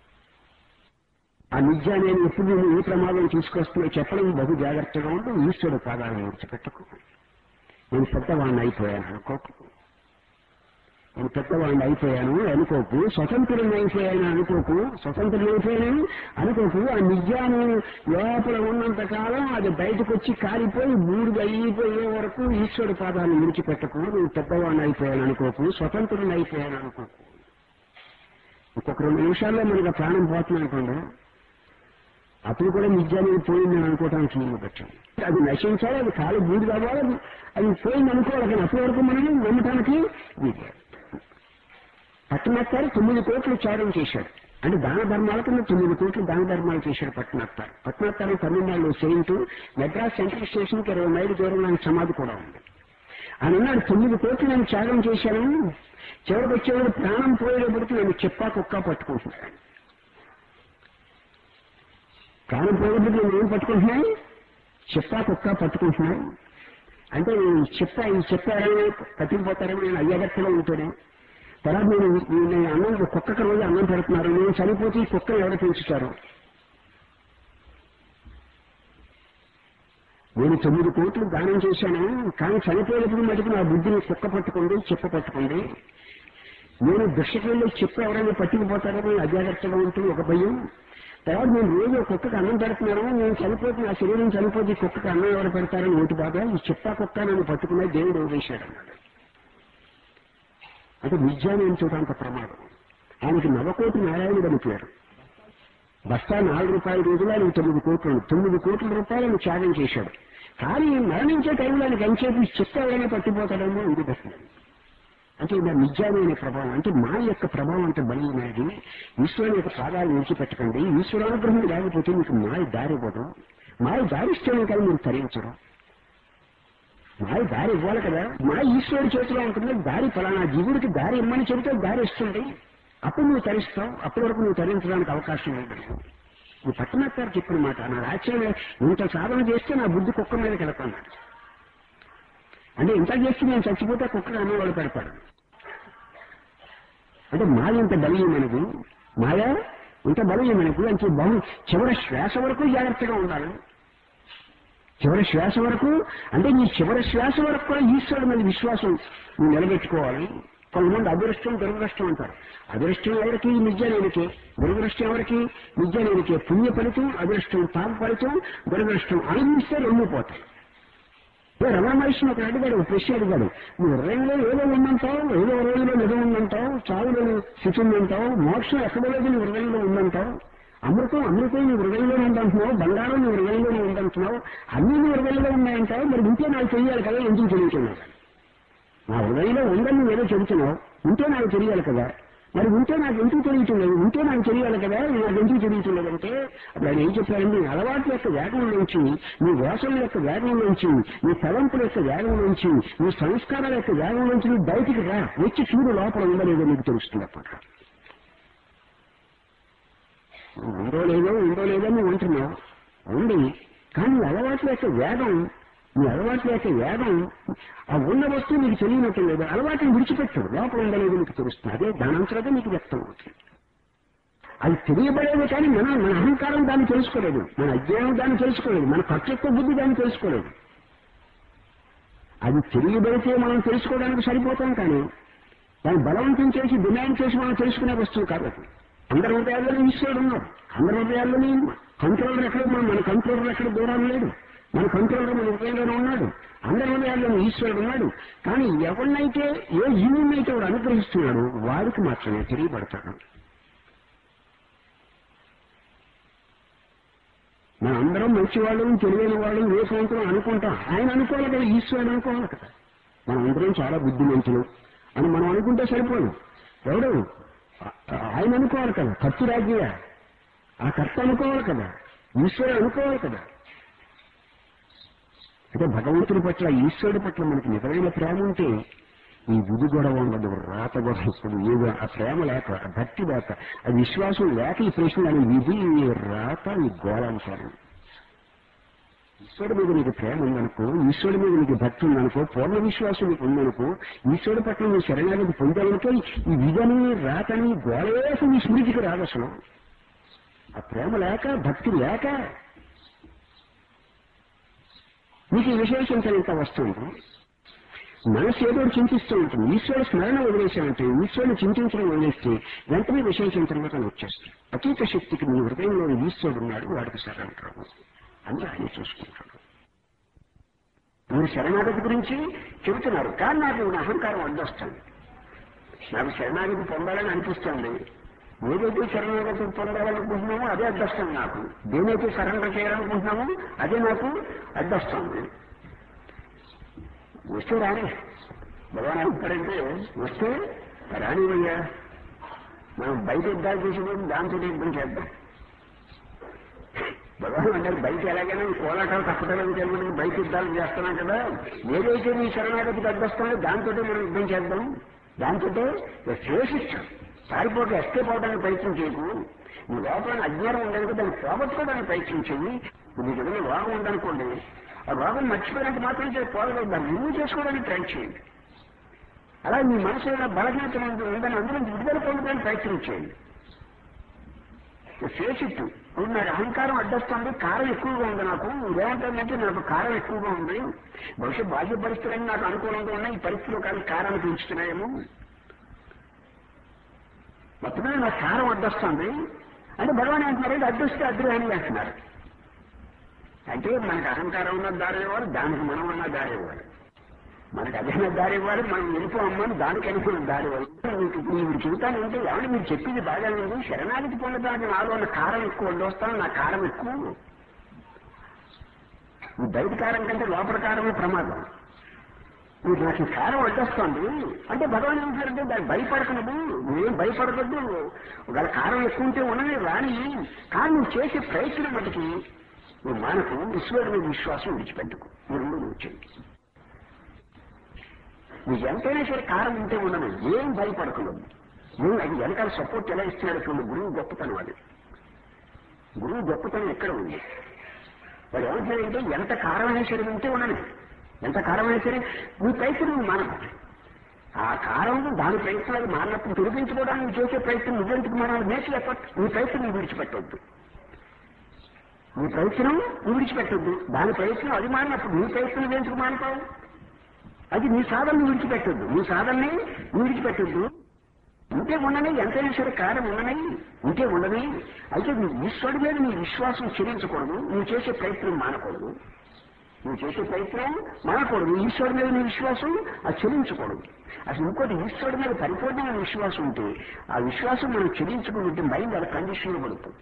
ఆ నిజాన్ని ఎప్పుడు నేను ఏ ప్రమాదం తీసుకొస్తున్నా చెప్పడం బహు జాగ్రత్తగా ఉంటూ ఈశ్వరుడు పాదాలను విడిచిపెట్టకు నేను పెద్దవాడిని అయిపోయాను అనుకోకు నేను పెద్దవాడిని అయిపోయాను అనుకోకు స్వతంత్రం అయిపోయాను అనుకోకు స్వతంత్రం అయిపోయాను అనుకోకు ఆ నిజాన్ని లోపల ఉన్నంత కాలం అది బయటకు వచ్చి కాలిపోయి బూడిద అయిపోయే వరకు ఈశ్వరుడు పాదాలను విడిచిపెట్టకు నువ్వు పెద్దవాడిని అయిపోయాను అనుకోకు స్వతంత్రం అయిపోయాను అనుకోకు ఇంకొక రెండు నిమిషాల్లో మనకు ప్రాణం పోతుంది అనుకోండి అప్పుడు కూడా నిజాన్ని పోయిందని అనుకోవడానికి నేను పెట్టాను అది నశించాలి అది కాలు బూడి కావాలి అది అది పోయింది అనుకోవాలి కానీ అప్పటి వరకు మనం నమ్మటానికి వీలు పట్టణత్తారు తొమ్మిది కోట్లు త్యాగం చేశాడు అంటే దాన ధర్మాల కింద తొమ్మిది కోట్లు దాన ధర్మాలు చేశాడు పట్టణత్తారు పట్టణత్తారు తమిళనాడులో సెయింట్ మెడ్రాస్ సెంట్రల్ స్టేషన్ కి ఇరవై మైలు దూరంలో ఆయన సమాధి కూడా ఉంది ఆయన అన్నాడు తొమ్మిది కోట్లు నేను త్యాగం చేశాను చివరికి వచ్చేవాడు ప్రాణం పోయేటప్పటికి నేను చెప్పా కుక్క పట్టుకుంటున్నాను ప్రాణం పోయేటప్పటికి నేను ఏం పట్టుకుంటున్నాను చెప్పా కుక్క పట్టుకుంటున్నాను అంటే నేను చెప్పా ఈ చెప్పారని పట్టుకుపోతారేమో నేను అయ్యగత్తలో ఉంటేనే తర్వాత నేను నేను అన్నం కుక్కకి రోజు అన్నం పెడుతున్నారు నేను చనిపోతే ఈ కుక్కను ఎవరు పెంచుతారు నేను తొమ్మిది కోట్లు దానం చేశాను కానీ చనిపోయేటప్పుడు మటుకు నా బుద్ధిని కుక్క పట్టుకుంది చెప్ప పట్టుకుంది నేను భిక్షకెళ్ళి చెప్ప ఎవరైనా పట్టుకుపోతారని అజాగ్రత్తగా ఉంటుంది ఒక భయం తర్వాత నేను రోజు ఒక కుక్కకి అన్నం పెడుతున్నాను నేను చనిపోతే నా శరీరం చనిపోతే ఈ కుక్కకి అన్నం ఎవరు పెడతారని ఓటు బాగా ఈ చెప్పా కుక్క నన్ను పట్టుకున్నా దేవుడు వేశాడు అన్నాడు అంటే విద్యాన్ని ఎంచుకోవడానికి ప్రమాదం ఆయనకి నవకోటి నారాయణుడు అని పేరు బస్తా నాలుగు రూపాయల రోజులు ఆయన తొమ్మిది కోట్లు తొమ్మిది కోట్ల రూపాయలు ఆయన త్యాగం చేశాడు కానీ మరణించే టైంలో ఆయనకి ఎంచేపు చెత్త ఎవరైనా పట్టిపోతాడేమో ఇది ప్రశ్న అంటే ఇది నిజామైన ప్రభావం అంటే మా యొక్క ప్రభావం అంటే బలమైనది ఈశ్వరుని యొక్క పాదాలు విడిచిపెట్టకండి ఈశ్వరానుగ్రహం లేకపోతే మీకు మాయ దారి ఇవ్వదు మాయ దారిస్తేనే కానీ మీరు తరించరు మాయ దారి ఇవ్వాలి కదా మా ఈశ్వరుడి చేతిలో ఉంటుంది దారి ఫలానా జీవుడికి దారి ఇమ్మని చెబితే దారి ఇస్తుంది అప్పుడు నువ్వు తరిస్తావు అప్పటి వరకు నువ్వు తరించడానికి అవకాశం లేదు నువ్వు పట్టణత్తారు చెప్పిన మాట నా ఆశ్చర్యం ఇంత సాధన చేస్తే నా బుద్ధి కుక్క మీదకి వెళ్తున్నాడు అంటే ఇంత చేస్తే నేను చచ్చిపోతే కుక్కగా అమ్మవాడు పెడతాడు అంటే మాయ ఇంత బలీయమైనది మాయ ఇంత బలీయమైనది అంటే బహు చివరి శ్వాస వరకు జాగ్రత్తగా ఉండాలి చివరి శ్వాస వరకు అంటే నీ చివరి శ్వాస వరకు కూడా ఈశ్వరుడు మీద విశ్వాసం నువ్వు నిలబెట్టుకోవాలి కొంతమంది అదృష్టం దురదృష్టం అంటారు అదృష్టం ఎవరికి నిజానికి దురదృష్టం ఎవరికి నిజానికి పుణ్య ఫలితం అదృష్టం పాప ఫలితం దురదృష్టం అనుభవిస్తే రెండు పోతాయి ఏ రమణ మహర్షిని ఒక అడిగాడు ఒక ప్రశ్న అడిగాడు నువ్వు హృదయంలో ఏదో ఉందంటావు ఏదో రోజులో నిజం ఉందంటావు చావులో స్థితి ఉందంటావు మోక్షం ఎక్కడ లేదు నీ హృదయంలో ఉందంటావు అమృతం అమృతం నీ హృదయంలో ఉందంటున్నావు బంగారం నీ హృదయంలోనే ఉందంటున్నావు అన్ని నీ హృదయంలో ఉన్నాయంటావు మరి ఉంటే నాకు తెలియాలి కదా ఎందుకు తెలియతున్నావు నా హృదయంలో ఉందని నువ్వు ఏదో చెబుతున్నావు ఉంటే నాకు తెలియాలి కదా మరి ఉంటే నాకు ఎందుకు తెలియట్లేదు ఉంటే నాకు తెలియాలి కదా నాకు ఎందుకు తెలియట్లేదు అంటే అప్పుడు ఆయన ఏం చెప్పారంటే నీ అలవాట్ల యొక్క వేగం నుంచి నీ వేసల యొక్క వేగం నుంచి నీ తలంపుల యొక్క వేగం నుంచి నీ సంస్కారాల యొక్క వేగం నుంచి నువ్వు బయటికి రా వచ్చి చూడు లోపల ఉండలేదో నీకు తెలుస్తుంది అప్పట్లో ఉందో లేదో ఉందో లేదో నువ్వు ఉంటున్నావు ఉంది కానీ నీ అలవాట్ల యొక్క వేగం నీ అలవాటు లేక వేదం ఆ ఉన్న వస్తువు నీకు తెలియనట్టు లేదు అలవాటుని విడిచిపెట్టాడు లోపల ఉండలేదు నీకు తెలుస్తుంది అదే దానంతరగా నీకు వ్యక్తం అవుతుంది అది తెలియబడేది కానీ మన మన అహంకారం దాన్ని తెలుసుకోలేదు మన అజ్ఞానం దాన్ని తెలుసుకోలేదు మన కర్తృత్వ బుద్ధి దాన్ని తెలుసుకోలేదు అది తెలియబడితే మనం తెలుసుకోవడానికి సరిపోతాం కానీ దాన్ని బలవంతం చేసి డిమాండ్ చేసి మనం తెలుసుకునే వస్తువు కాదు అది. అందరి హృదయాల్లోనే ఈశ్వరుడు ఉన్నాడు అందరి హృదయాల్లోనే కంట్రోలర్ ఎక్కడ మన మన కంట్రోలర్ ఎక్కడ దూరం లేడు మన కంట్రోలర్ మన హృదయంలోనే ఉన్నాడు అందరి హృదయాల్లోనే ఈశ్వరుడు ఉన్నాడు కానీ ఎవరినైతే ఏ జీవునైతే వాడు అనుగ్రహిస్తున్నాడు వాడికి మాత్రమే తెలియబడతాడు మనం అందరం మంచివాళ్ళం తెలియని వాళ్ళం ఏ సంవత్సరం అనుకుంటాం ఆయన అనుకోవాలి కదా ఈశ్వరుడు అనుకోవాలి కదా మనం అందరం చాలా బుద్ధిమంతులు అని మనం అనుకుంటే సరిపోదు ఎవడు ఆ- ఆయన అనుకోవాలి కదా ఖర్చు రాజ్య ఆ కర్త అనుకోవాలి కదా ఈశ్వరుడు అనుకోవాలి కదా అంటే భగవంతుడి పట్ల ఈశ్వరుడి పట్ల మనకి నిజమైన ప్రేమ ఉంటే ఈ బుద్ధి గొడవ ఉండదు రాత గొడవ వస్తుంది ఏదో ఆ ప్రేమ లేక ఆ భక్తి లేక ఆ విశ్వాసం లేక ఈ ప్రశ్న అని విధి ఈ రాత ఈ గోళాంశాలు ఈశ్వరుడి మీద నీకు ప్రేమ ఉందనుకో ఈశ్వరుడి మీద నీకు భక్తి ఉందనుకో పూర్ణ విశ్వాసం నీకు ఉందనుకో ఈశ్వరుడి పట్ల నువ్వు శరణాగతి పొందాలనుకో ఈ విధని రాతని గోళవేసి నీ స్మృతికి రాదు అసలు ఆ ప్రేమ లేక భక్తి లేక నీకు ఈ విశేషించలేక వస్తుంది మనసు ఏదో ఒకటి చింతిస్తూ ఉంటుంది ఈశ్వరుడు స్మరణ వదిలేసామంటే ఈశ్వరుని చింతించడం వదిలేస్తే వెంటనే విశేషించడం వచ్చేస్తుంది అతీత శక్తికి నీ హృదయంలో ఈశ్వరుడు ఉన్నాడు వాడికి శరణంటారు అని ఆయన చూసుకుంటాడు మీరు శరణాగతి గురించి చెబుతున్నారు కానీ నాకు నా అహంకారం అడ్డొస్తుంది నాకు శరణాగతి పొందాలని అనిపిస్తుంది ఏదైతే శరణాగతి పొందాలనుకుంటున్నామో అదే అడ్డొస్తుంది నాకు దేనైతే సరెండర్ చేయాలనుకుంటున్నామో అదే నాకు అడ్డొస్తుంది వస్తే రాని భగవాన్ ఏమంటాడంటే వస్తే రానివయ్యా మనం బయట యుద్ధాలు చేసేది దాంతో యుద్ధం చేద్దాం భగవాన్ అంటారు బయట ఎలాగైనా ఈ కోలాటాలు తప్పటం తెలియదు బయట యుద్ధాలు చేస్తున్నాం కదా ఏదైతే నీ శరణాగతికి అడ్డొస్తామో దాంతో మనం యుద్ధం చేద్దాం దాంతో శేషిస్తాం పారిపోక ఎస్కేప్ అవడానికి ప్రయత్నం చేయకు నీ లోపల అజ్ఞానం ఉండదు కదా దాన్ని పోగొట్టుకోవడానికి ప్రయత్నం చెయ్యి నీకు ఏదైనా రోగం ఉందనుకోండి ఆ రోగం మర్చిపోయినంత మాత్రం చేసి పోగలేదు దాన్ని రిమూవ్ చేసుకోవడానికి ట్రై చేయండి అలా మీ మనసు ఏదైనా బలహీనత ఉందని అందులో విడుదల పొందడానికి ప్రయత్నం చేయండి ఫేసిట్ ఇప్పుడు నాకు అహంకారం అడ్డొస్తుంది కారం ఎక్కువగా ఉంది నాకు ఇదేమంటుందంటే నాకు కారం ఎక్కువగా ఉంది బహుశా బాహ్య పరిస్థితులన్నీ నాకు అనుకూలంగా ఉన్నాయి ఈ పరిస్థితులు కానీ కారాన్ని పెంచుతున్నాయేమో మొత్తం మీద నాకు కారం అడ్డొస్తుంది అంటే భగవాన్ అంటున్నారు "ఇది అడ్డొస్తే అద్రోహి అంటున్నారు అంటే మనకు అహంకారం ఉన్న దారి ఇవ్వాలి దానికి మనం ఉన్న దారి ఇవ్వాలి మనకు అదైనా దారి ఇవ్వాలి మనం వెళ్ళిపోమ్మని దానికి అనుకున్న దారి ఇవ్వాలి మీకు మీరు చెబుతాను అంటే ఏమంటే మీరు చెప్పింది బాగా లేదు శరణాగతి పొందడానికి నాలో ఉన్న కారం ఎక్కువ వస్తాను నా కారం ఎక్కువ ఈ బయట కారం కంటే లోపల కారమే ప్రమాదం మీరు నాకు ఈ కారం అడ్డొస్తుంది అంటే భగవాన్ ఏం చేయాలంటే దాన్ని భయపడకూడదు నువ్వేం భయపడకూడదు ఒకవేళ కారం ఎక్కువ ఉంటే ఉన్నది రాని కానీ నువ్వు చేసే ప్రయత్నం మటుకి నువ్వు మనకు ఈశ్వరుడి మీద విశ్వాసం విడిచిపెట్టుకు ఈ రెండు నువ్వు చెయ్యి నీకు ఎంతైనా సరే కారం ఉంటే ఉండదు ఏం భయపడకూడదు నువ్వు అది వెనకాల సపోర్ట్ ఎలా ఇస్తున్నాడు చూడు గురువు గొప్పతనం అది గురువు గొప్పతనం ఎక్కడ ఉంది వాడు ఏమంటాడంటే ఎంత కారమైన సరే ఉంటే ఉండను ఎంత కారమైన సరే నీ ప్రయత్నం నువ్వు మానవు ఆ కారం దాని ప్రయత్నాలు మారినప్పుడు తొలగించుకోవడానికి నువ్వు చేసే ప్రయత్నం నువ్వెందుకు మానాలి నేచర్ ఎఫర్ట్ నీ ప్రయత్నం నువ్వు విడిచిపెట్టవద్దు నీ ప్రయత్నం నువ్వు విడిచిపెట్టొద్దు దాని ప్రయత్నం అది మారినప్పుడు నీ ప్రయత్నం నువ్వెందుకు మానుతావు అది నీ సాధనని విడిచిపెట్టొద్దు నీ సాధనని నువ్వు విడిచిపెట్టొద్దు ఉంటే ఉండని ఎంతైనా సరే కారం ఉండని ఉంటే ఉండని అయితే నువ్వు ఈశ్వరుడి మీద నీ విశ్వాసం చెల్లించకూడదు నువ్వు చేసే ప్రయత్నం మానకూడదు నువ్వు చేసే ప్రయత్నం మానకూడదు ఈశ్వరుడి మీద నీ విశ్వాసం అది చెల్లించకూడదు అసలు ఇంకోటి ఈశ్వరుడి మీద పరిపూర్ణమైన విశ్వాసం ఉంటే ఆ విశ్వాసం మనం చెల్లించుకుంటే మైండ్ అలా కండిషన్లో పడుతుంది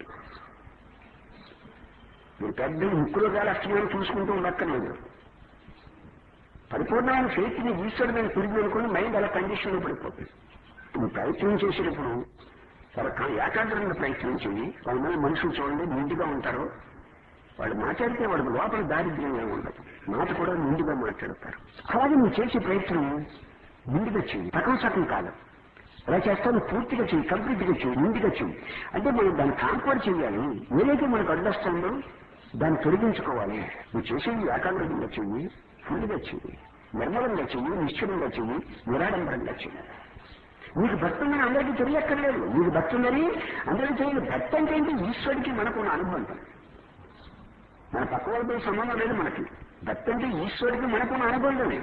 మీరు పెద్ద ముక్కులో గాలి అష్టమాన్ని చూసుకుంటూ ఉండక్కర్లేదు పరిపూర్ణమైన శక్తిని ఈశ్వరుడు మీద తిరిగి అనుకుని మైండ్ అలా కండిషన్లో పడిపోతుంది నువ్వు ప్రయత్నం చేసేటప్పుడు చాలా కా- ఏకాగ్రంగా ప్రయత్నం చేయి కొంతమంది మనుషులు చూడండి నిండుగా ఉంటారు వాళ్ళు మాట్లాడితే వాళ్ళకి లోపల దారిద్ర్యంగా ఉండదు మాట కూడా నిండుగా మాట్లాడతారు అలాగే నువ్వు చేసే ప్రయత్నం నిండుగా చెయ్యి సగం సగం కాదు అలా చేస్తాను పూర్తిగా చెయ్యి కంప్లీట్ గా చెయ్యి నిండుగా చెయ్యి అంటే మనం దాన్ని కాంపౌండ్ చేయాలి ఏదైతే మనకు అడ్డొస్తుందో దాన్ని తొలగించుకోవాలి నువ్వు చేసేది ఏకాగ్రంగా చెయ్యి ఫుల్గా చెయ్యి నిర్మలంగా చెయ్యి నిశ్చలంగా చెయ్యి నిరాడంబరంగా చెయ్యి నీకు భక్తి ఉందని అందరికీ తెలియక్కర్లేదు నీకు భక్తి ఉందని అందరికీ తెలియదు భక్తి అంటే ఏంటి ఈశ్వరుడికి మనకు ఉన్న అనుబంధం మన పక్క వాళ్ళతో సంబంధం లేదు మనకి భక్తి అంటే ఈశ్వరుడికి మనకున్న అనుబంధమే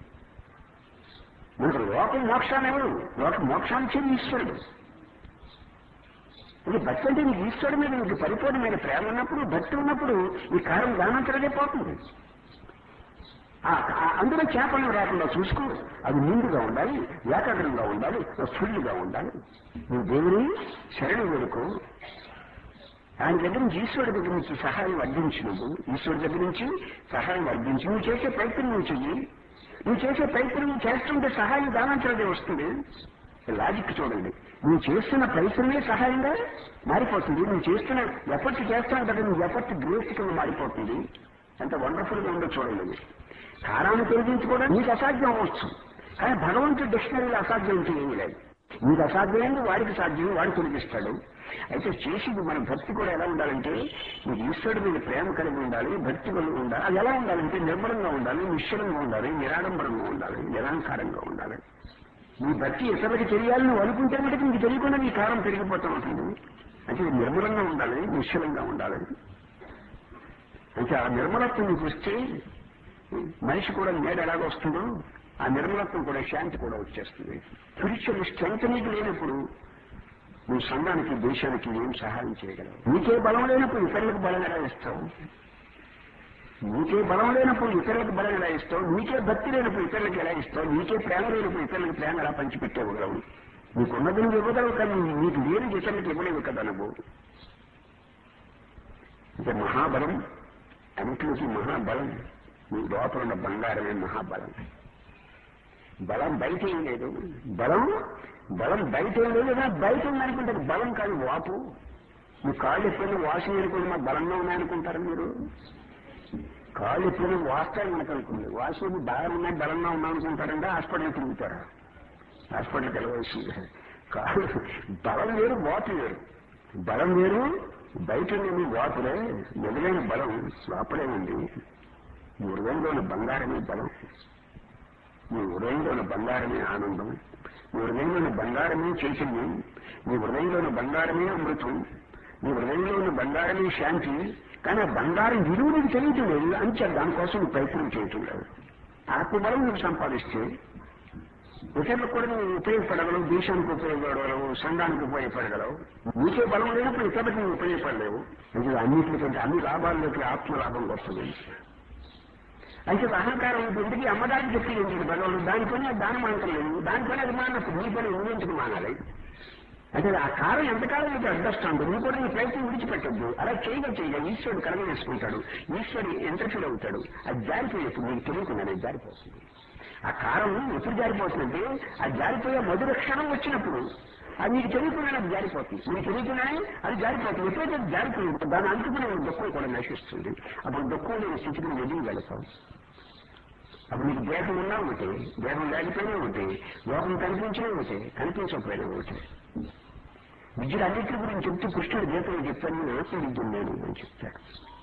మనకు లోకం మోక్షాన్ని ఎవరు లోక మోక్షాన్ని ఇచ్చేది ఈశ్వరుడు ఇది భక్తి అంటే నీకు ఈశ్వరుడి మీద నీకు పరిపూర్ణమైన ప్రేమ ఉన్నప్పుడు భక్తి ఉన్నప్పుడు ఈ కారం దానంతరదే పోతుంది ఆ- ఆ- అందులో చేపలు రాకుండా చూసుకో అది నిండుగా ఉండాలి ఏకాగ్రంగా ఉండాలి ఫుల్గా ఉండాలి నువ్వు దేవుని శరణి వేడుకో ఆయన దగ్గర నుంచి ఈశ్వరుడి దగ్గర నుంచి సహాయం అర్థించు నువ్వు ఈశ్వరుడి దగ్గర నుంచి సహాయం అర్థించి నువ్వు చేసే ప్రయత్నం నువ్వు చెయ్యి నువ్వు చేసే ప్రయత్నం నువ్వు చేస్తుంటే సహాయం దానంతరదే వస్తుంది లాజిక్ చూడండి నువ్వు చేస్తున్న ప్రయత్నమే సహాయంగా మారిపోతుంది నువ్వు చేస్తున్న ఎఫర్ట్ చేస్తున్నావు కదా నువ్వు ఎఫర్ట్ గ్రేస్ కింద మారిపోతుంది ఎంత వండర్ఫుల్ గా ఉందో చూడండి కారాన్ని తొలగించుకోవడం నీకు అసాధ్యం అవ్వచ్చు కానీ భగవంతుడి డిక్షనరీలో అసాధ్యం అంటే ఏమీ లేదు నీకు అసాధ్యమైంది వాడికి సాధ్యం వాడు తొలగిస్తాడు అయితే చేసేది మన భక్తి కూడా ఎలా ఉండాలంటే నీకు ఈశ్వరుడి మీద ప్రేమ కలిగి ఉండాలి భక్తి కలిగి ఉండాలి అది ఎలా ఉండాలంటే నిర్మలంగా ఉండాలి నిశ్చలంగా ఉండాలి నిరాడంబరంగా ఉండాలి నిరాంకారంగా ఉండాలి నీ భక్తి ఇతరులకి తెలియాలి నువ్వు అనుకుంటే మటుకు నీకు తెలియకుండా నీ కాలం పెరిగిపోతూ ఉంటుంది అంటే ఇది నిర్మలంగా ఉండాలి నిశ్చలంగా ఉండాలి అంటే ఆ నిర్మలత్వం నీకు వస్తే మనిషి కూడా నేడు ఎలాగ వస్తుందో ఆ నిర్మలత్వం కూడా శాంతి కూడా వచ్చేస్తుంది స్పిరిచువల్ స్ట్రెంత్ నీకు లేనప్పుడు నువ్వు సంఘానికి దేశానికి ఏం సహాయం చేయగలవు నీకే బలం లేనప్పుడు ఇతరులకు బలం ఎలా ఇస్తావు నీకే బలం లేనప్పుడు ఇతరులకు బలం ఎలా ఇస్తావు నీకే భక్తి లేనప్పుడు ఇతరులకు ఎలా ఇస్తావు నీకే ప్రేమ లేనప్పుడు ఇతరులకు ప్రేమ ఎలా పంచిపెట్టేవగలవు నీకున్నది నువ్వు ఇవ్వగలవు కానీ నీకు లేని ఇతరులకు ఇవ్వలేవు కదా నువ్వు అంటే మహాబలం అన్నింటికి మహాబలం నీ లోపల ఉన్న బంగారమే మహాబలం బలం బయట ఏం లేదు బలం బలం బయట ఏం లేదు కదా బయట ఉందనుకుంటారు బలం కాదు వాపు మీ కాళ్ళు ఎప్పుడైనా వాసింగ్ అనుకోండి మా బలంగా ఉన్నాయనుకుంటారు మీరు కాళ్ళు ఎప్పుడైనా వాస్తాయి మనకు అనుకోండి వాసింగ్ బాగా ఉన్నాయి బలంగా ఉన్నా అనుకుంటారంటే హాస్పిటల్ తిరుగుతారు హాస్పిటల్కి వెళ్ళవలసింది కాళ్ళు బలం వేరు వాపు వేరు బలం వేరు బయట ఉండేది వాపులే ఎదురైన బలం లోపలే ఉంది నీ హృదయంలో ఉన్న బంగారమే బలం నీ హృదయంలో ఉన్న బంగారమే ఆనందం నీ హృదయంలో ఉన్న బంగారమే చైతన్యం నీ హృదయంలో ఉన్న బంగారమే అమృతం నీ హృదయంలో ఉన్న బంగారమే శాంతి కానీ ఆ బంగారం విలువ నీకు తెలియటం లేదు అంచే దానికోసం నువ్వు ప్రయత్నం చేయటం లేదు ఆత్మబలం నువ్వు సంపాదిస్తే ఇతరులకు కూడా నువ్వు ఉపయోగపడగలవు దేశానికి ఉపయోగపడగలవు సంఘానికి ఉపయోగపడగలవు నీకే బలం లేనప్పుడు ఇతరులకు నువ్వు ఉపయోగపడలేవు ఇది అన్నింటికంటే అన్ని లాభాల్లోకి ఆత్మలాభం వస్తుంది అయితే అహంకారం ఇంటికి అమ్మదానికి చెప్పి ఏంటి భగవాడు దానిపైన దానం అంటలేదు దానిపైన అది మానప్పుడు నీ పని ఊహించుకు మానాలి అంటే ఆ కారం ఎంతకాలం అయితే అడ్డొస్తాడు నువ్వు కూడా నీ ప్రయత్నం విడిచిపెట్టద్దు అలా చేయగా చేయగా ఈశ్వరుడు కలగజేసుకుంటాడు ఈశ్వరుడు ఎంతఫీల్ అవుతాడు అది జారిపోయేప్పుడు నీకు తెలియకుండానే జారిపోతుంది ఆ కారం ఎప్పుడు జారిపోతుందంటే ఆ జారిపోయే మధుర క్షణం వచ్చినప్పుడు అది నీకు తెలియకుండానే అది జారిపోతుంది నీకు తెలియకుండానే అది జారిపోతుంది ఎప్పుడైతే అది జారిపోయిందో దాని అందుకునే దుఃఖం కూడా నశిస్తుంది అప్పుడు దుఃఖం లేని స్థితికి నువ్వు ఎదిగి వెళతావు అప్పుడు నీకు దేహం ఉన్నా ఒకటి దేహం లేకపోయినా ఒకటి లోకం కనిపించినా ఒకటి కనిపించకపోయినా ఒకటి విద్యుడు అన్నింటి గురించి చెప్తూ కృష్ణుడు గీతలు చెప్పాను నేను ఆత్మ విద్యుడు నేను అని చెప్తాడు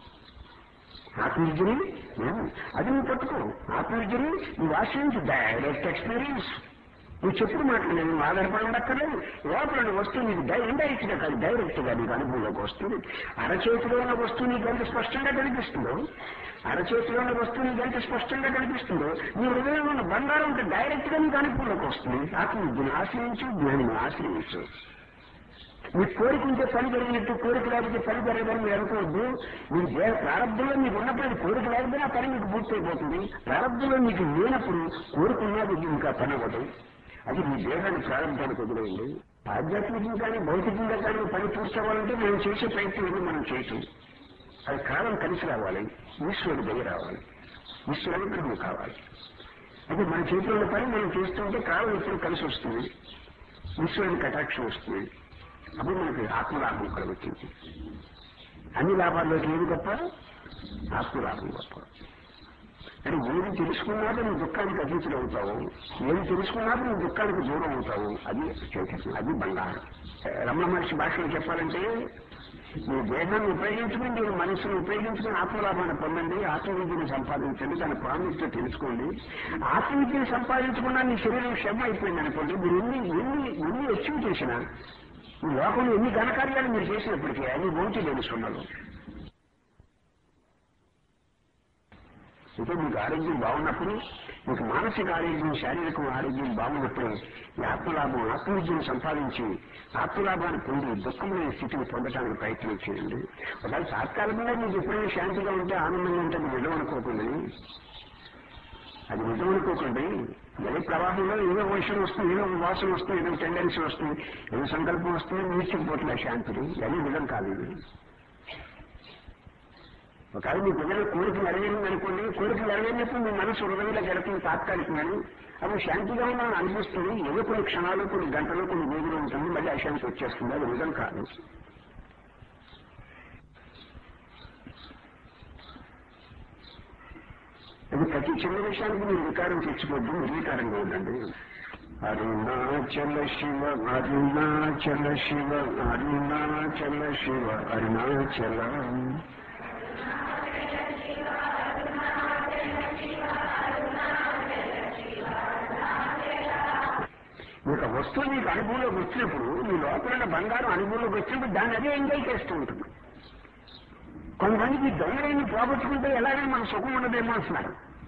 ఆత్మవిద్యని నేను అది నువ్వు పట్టుకో ఆత్మవిద్యని నువ్వు ఆశ్రయించు డైరెక్ట్ ఎక్స్పీరియన్స్ నువ్వు చెప్పుడు మాటలు నేను ఆధారపడి ఉండక్కర్లేదు లోపల ఉన్న వస్తువు నీకు ఇండైరెక్ట్ గా కాదు డైరెక్ట్ గా నీకు అనుభవంలోకి వస్తుంది అరచేతిలో ఉన్న వస్తువు నీకు ఎంత స్పష్టంగా కనిపిస్తుందో అరచేతిలో ఉన్న వస్తువు నీకు ఎంత స్పష్టంగా కనిపిస్తుందో నీ హృదయంలో ఉన్న బంగారం ఉంటే డైరెక్ట్ గా నీకు అనుభవంలోకి వస్తుంది ఆత్మవిద్యను ఆశ్రయించు జ్ఞానిని ఆశ్రయించు మీ కోరిక ఉంటే పని జరిగినట్టు కోరిక లేకపోతే పని జరగదని మీరు అనుకోవద్దు మీరు దేవ ప్రారంభంలో మీకు ఉన్నప్పుడు అది కోరిక లేకపోయినా పని మీకు పూర్తయిపోతుంది ప్రారంభంలో మీకు లేనప్పుడు కోరుకున్నది ఇంకా పని అవ్వదు అది మీ దేహాన్ని ప్రారంభానికి వదిలేయండి ఆధ్యాత్మికంగా కానీ భౌతికంగా కానీ పని పూర్తవ్వాలంటే మనం చేసే ప్రయత్నం ఏదో మనం చేయటం అది కాలం కలిసి రావాలి ఈశ్వరుడు దయ రావాలి ఈశ్వరు అనుగ్రహం కావాలి అయితే మన చేతిలో ఉన్న పని మనం చేస్తుంటే కాలం ఎప్పుడు కలిసి వస్తుంది ఈశ్వరుని కటాక్షం వస్తుంది అప్పుడు మనకి ఆత్మలాభం కలుగుతుంది అన్ని లాభాల్లోకి ఏది గొప్ప ఆత్మలాభం గొప్ప అంటే ఏది తెలుసుకున్నాక నువ్వు దుఃఖానికి అతీతులు అవుతావు ఏది తెలుసుకున్నాక నువ్వు దుఃఖానికి దూరం అవుతావు అది చైతన్యం అది బంగారం రమణ మహర్షి భాషలో చెప్పాలంటే మీ దేహాన్ని ఉపయోగించుకుని మీరు మనసును ఉపయోగించుకుని ఆత్మలాభాన్ని పొందండి ఆత్మవిద్యను సంపాదించండి దాని ప్రాముఖ్యత తెలుసుకోండి ఆత్మవిద్యను సంపాదించుకున్నా మీ శరీరం శ్రమ అయిపోయింది అనుకోండి మీరు ఎన్ని ఎన్ని ఎన్ని అచీవ్ చేసినా ఈ లోకంలో ఎన్ని ఘనకార్యాలు మీరు చేసినప్పటికీ అన్ని మోటి తెలుసుకున్నారు అంటే మీకు ఆరోగ్యం బాగున్నప్పుడు మీకు మానసిక ఆరోగ్యం శారీరక ఆరోగ్యం బాగున్నప్పుడు ఈ ఆత్మలాభం ఆత్మవిద్యను సంపాదించి ఆత్మలాభాన్ని పొంది దుఃఖం లేని స్థితిని పొందడానికి ప్రయత్నం చేయండి ఒకవేళ తాత్కాలికంగా మీకు ఎప్పుడైనా శాంతిగా ఉంటే ఆనందంగా ఉంటే అది నిజం అనుకోకండి అది నిజం అనుకోకండి ఏదో ప్రవాహంలో ఏదో వర్షం వస్తుంది ఏదో వాసన వస్తుంది ఏదో టెండెన్సీ వస్తుంది ఏదో సంకల్పం వస్తుంది నిలిచిపోతుంది ఆ శాంతిని అది నిజం కాదు ఇది ఒకవేళ మీకు ఏదైనా కోరిక నెరవేరింది అనుకోండి కోరిక నెరవేరినప్పుడు మీ మనసు హృదయంలో గడుపుతుంది తాత్కాలికమని అప్పుడు శాంతిగా ఉందని అనిపిస్తుంది ఏదో కొన్ని క్షణాలు కొన్ని గంటలు కొన్ని రోజులు ఉంటుంది మళ్ళీ అశాంతి వచ్చేస్తుంది అది నిజం కాదు అది ప్రతి చిన్న విషయానికి మీరు వికారం తెచ్చుకోవద్దు నిర్వికారంగా ఉండండి అరుణాచల శివ అరుణాచల శివ అరుణాచల శివ అరుణాచల ఒక వస్తువు మీకు అనుభవంలోకి వచ్చినప్పుడు మీ లోపల ఉన్న బంగారం అనుభవంలోకి వచ్చినప్పుడు దాన్ని అదే ఎంజాయ్ చేస్తూ ఉంటుంది కొంతమందికి దొంగలేని పోగొట్టుకుంటే ఎలాగైనా మన సుఖం ఉండదేమో అంటున్నారు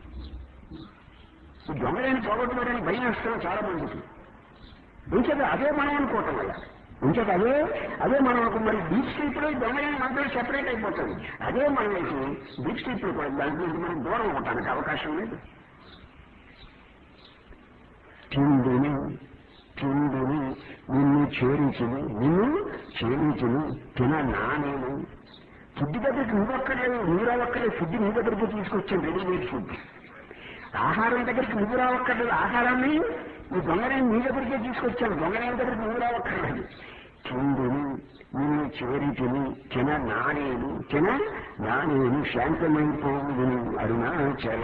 ఈ దొంగలేని పోగొట్టుకోవడానికి భయం వేస్తున్నాం చాలా మందికి ఉంచేది అదే మనం అనుకోవటం వల్ల ఉంచేది అదే అదే మనం ఒక మరి బీచ్ స్ట్రీట్లో ఈ దొంగలేని మనతో సెపరేట్ అయిపోతుంది అదే మనం వేసి బీచ్ స్ట్రీట్లో కూడా దాంట్లో నుంచి మనం దూరం అవటానికి అవకాశం లేదు తిండిని తిండిని నిన్ను చేరించుని నిన్ను చేరించుని తిన నానేను ఫుడ్ దగ్గరికి నువ్వక్కర్లేదు నువ్వు రావక్కర్లేదు ఫుడ్ నీ దగ్గరికి తీసుకొచ్చాను రెడీమేడ్ ఫుడ్ ఆహారం దగ్గరికి నువ్వు రావక్కర్లేదు ఆహారాన్ని నీ దొంగనేని నీ దగ్గరికే తీసుకొచ్చాను దొంగనేని దగ్గరికి నువ్వు రావక్కర్లేదు తిండిని నిన్ను చేరితిని తిన నానేను తిన నానేను శాంతమైపోవును అరుణాచల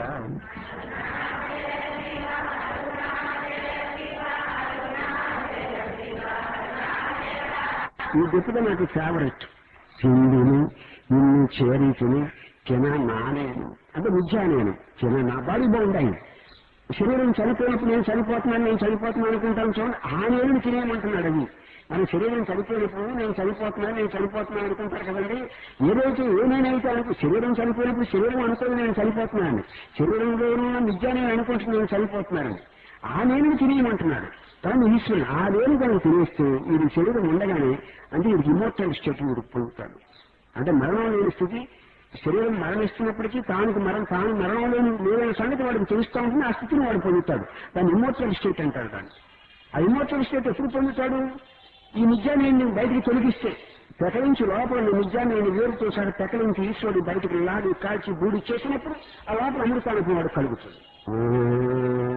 ఈ గొప్పగా నాకు ఫేవరెట్ తిండిని నిన్ను చేరితిని తిన నానేను అంటే మిథ్యా నేను తిన నా బాడీ బాగుండాయి శరీరం చనిపోయినప్పుడు నేను చనిపోతున్నాను నేను చనిపోతున్నాను అనుకుంటాను చూడండి ఆ నేను తినేయమంటున్నాడు అది మన శరీరం చనిపోయినప్పుడు నేను చనిపోతున్నాను నేను చనిపోతున్నాను అనుకుంటారు కదండి ఏదైతే ఏ నేనైతే అనుకు శరీరం చనిపోయినప్పుడు శరీరం అనుకోదు నేను చనిపోతున్నాను శరీరంలో ఉన్న మిథ్యా నేను అనుకుంటున్నాను నేను చనిపోతున్నాను ఆ నేను తినేయమంటున్నాడు కానీ ఈశ్వరుడు ఆ నేను కానీ తినేస్తే వీడి శరీరం ఉండగానే అంటే వీడికి ఇమోర్టల్ స్టేట్ వీడికి పొందుతాడు అంటే మరణం లేని స్థితి శరీరం మరణిస్తున్నప్పటికీ తానుకు మరణం తాను మరణం లేని లేని సంగతి వాడికి తెలుస్తూ ఉంటుంది ఆ స్థితిని వాడు పొందుతాడు దాన్ని ఇమోర్టల్ స్టేట్ అంటారు దాన్ని ఆ ఇమోర్టల్ స్టేట్ ఎప్పుడు పొందుతాడు ఈ నిజాన్ని నేను బయటికి తొలగిస్తే పెకలించి లోపల ఉన్న నిజాన్ని నేను వేరుతో సహా పెకలించి ఈశ్వరుడు బయటికి లాగి కాల్చి బూడి చేసినప్పుడు ఆ లోపల అమృతానికి వాడు కలుగుతుంది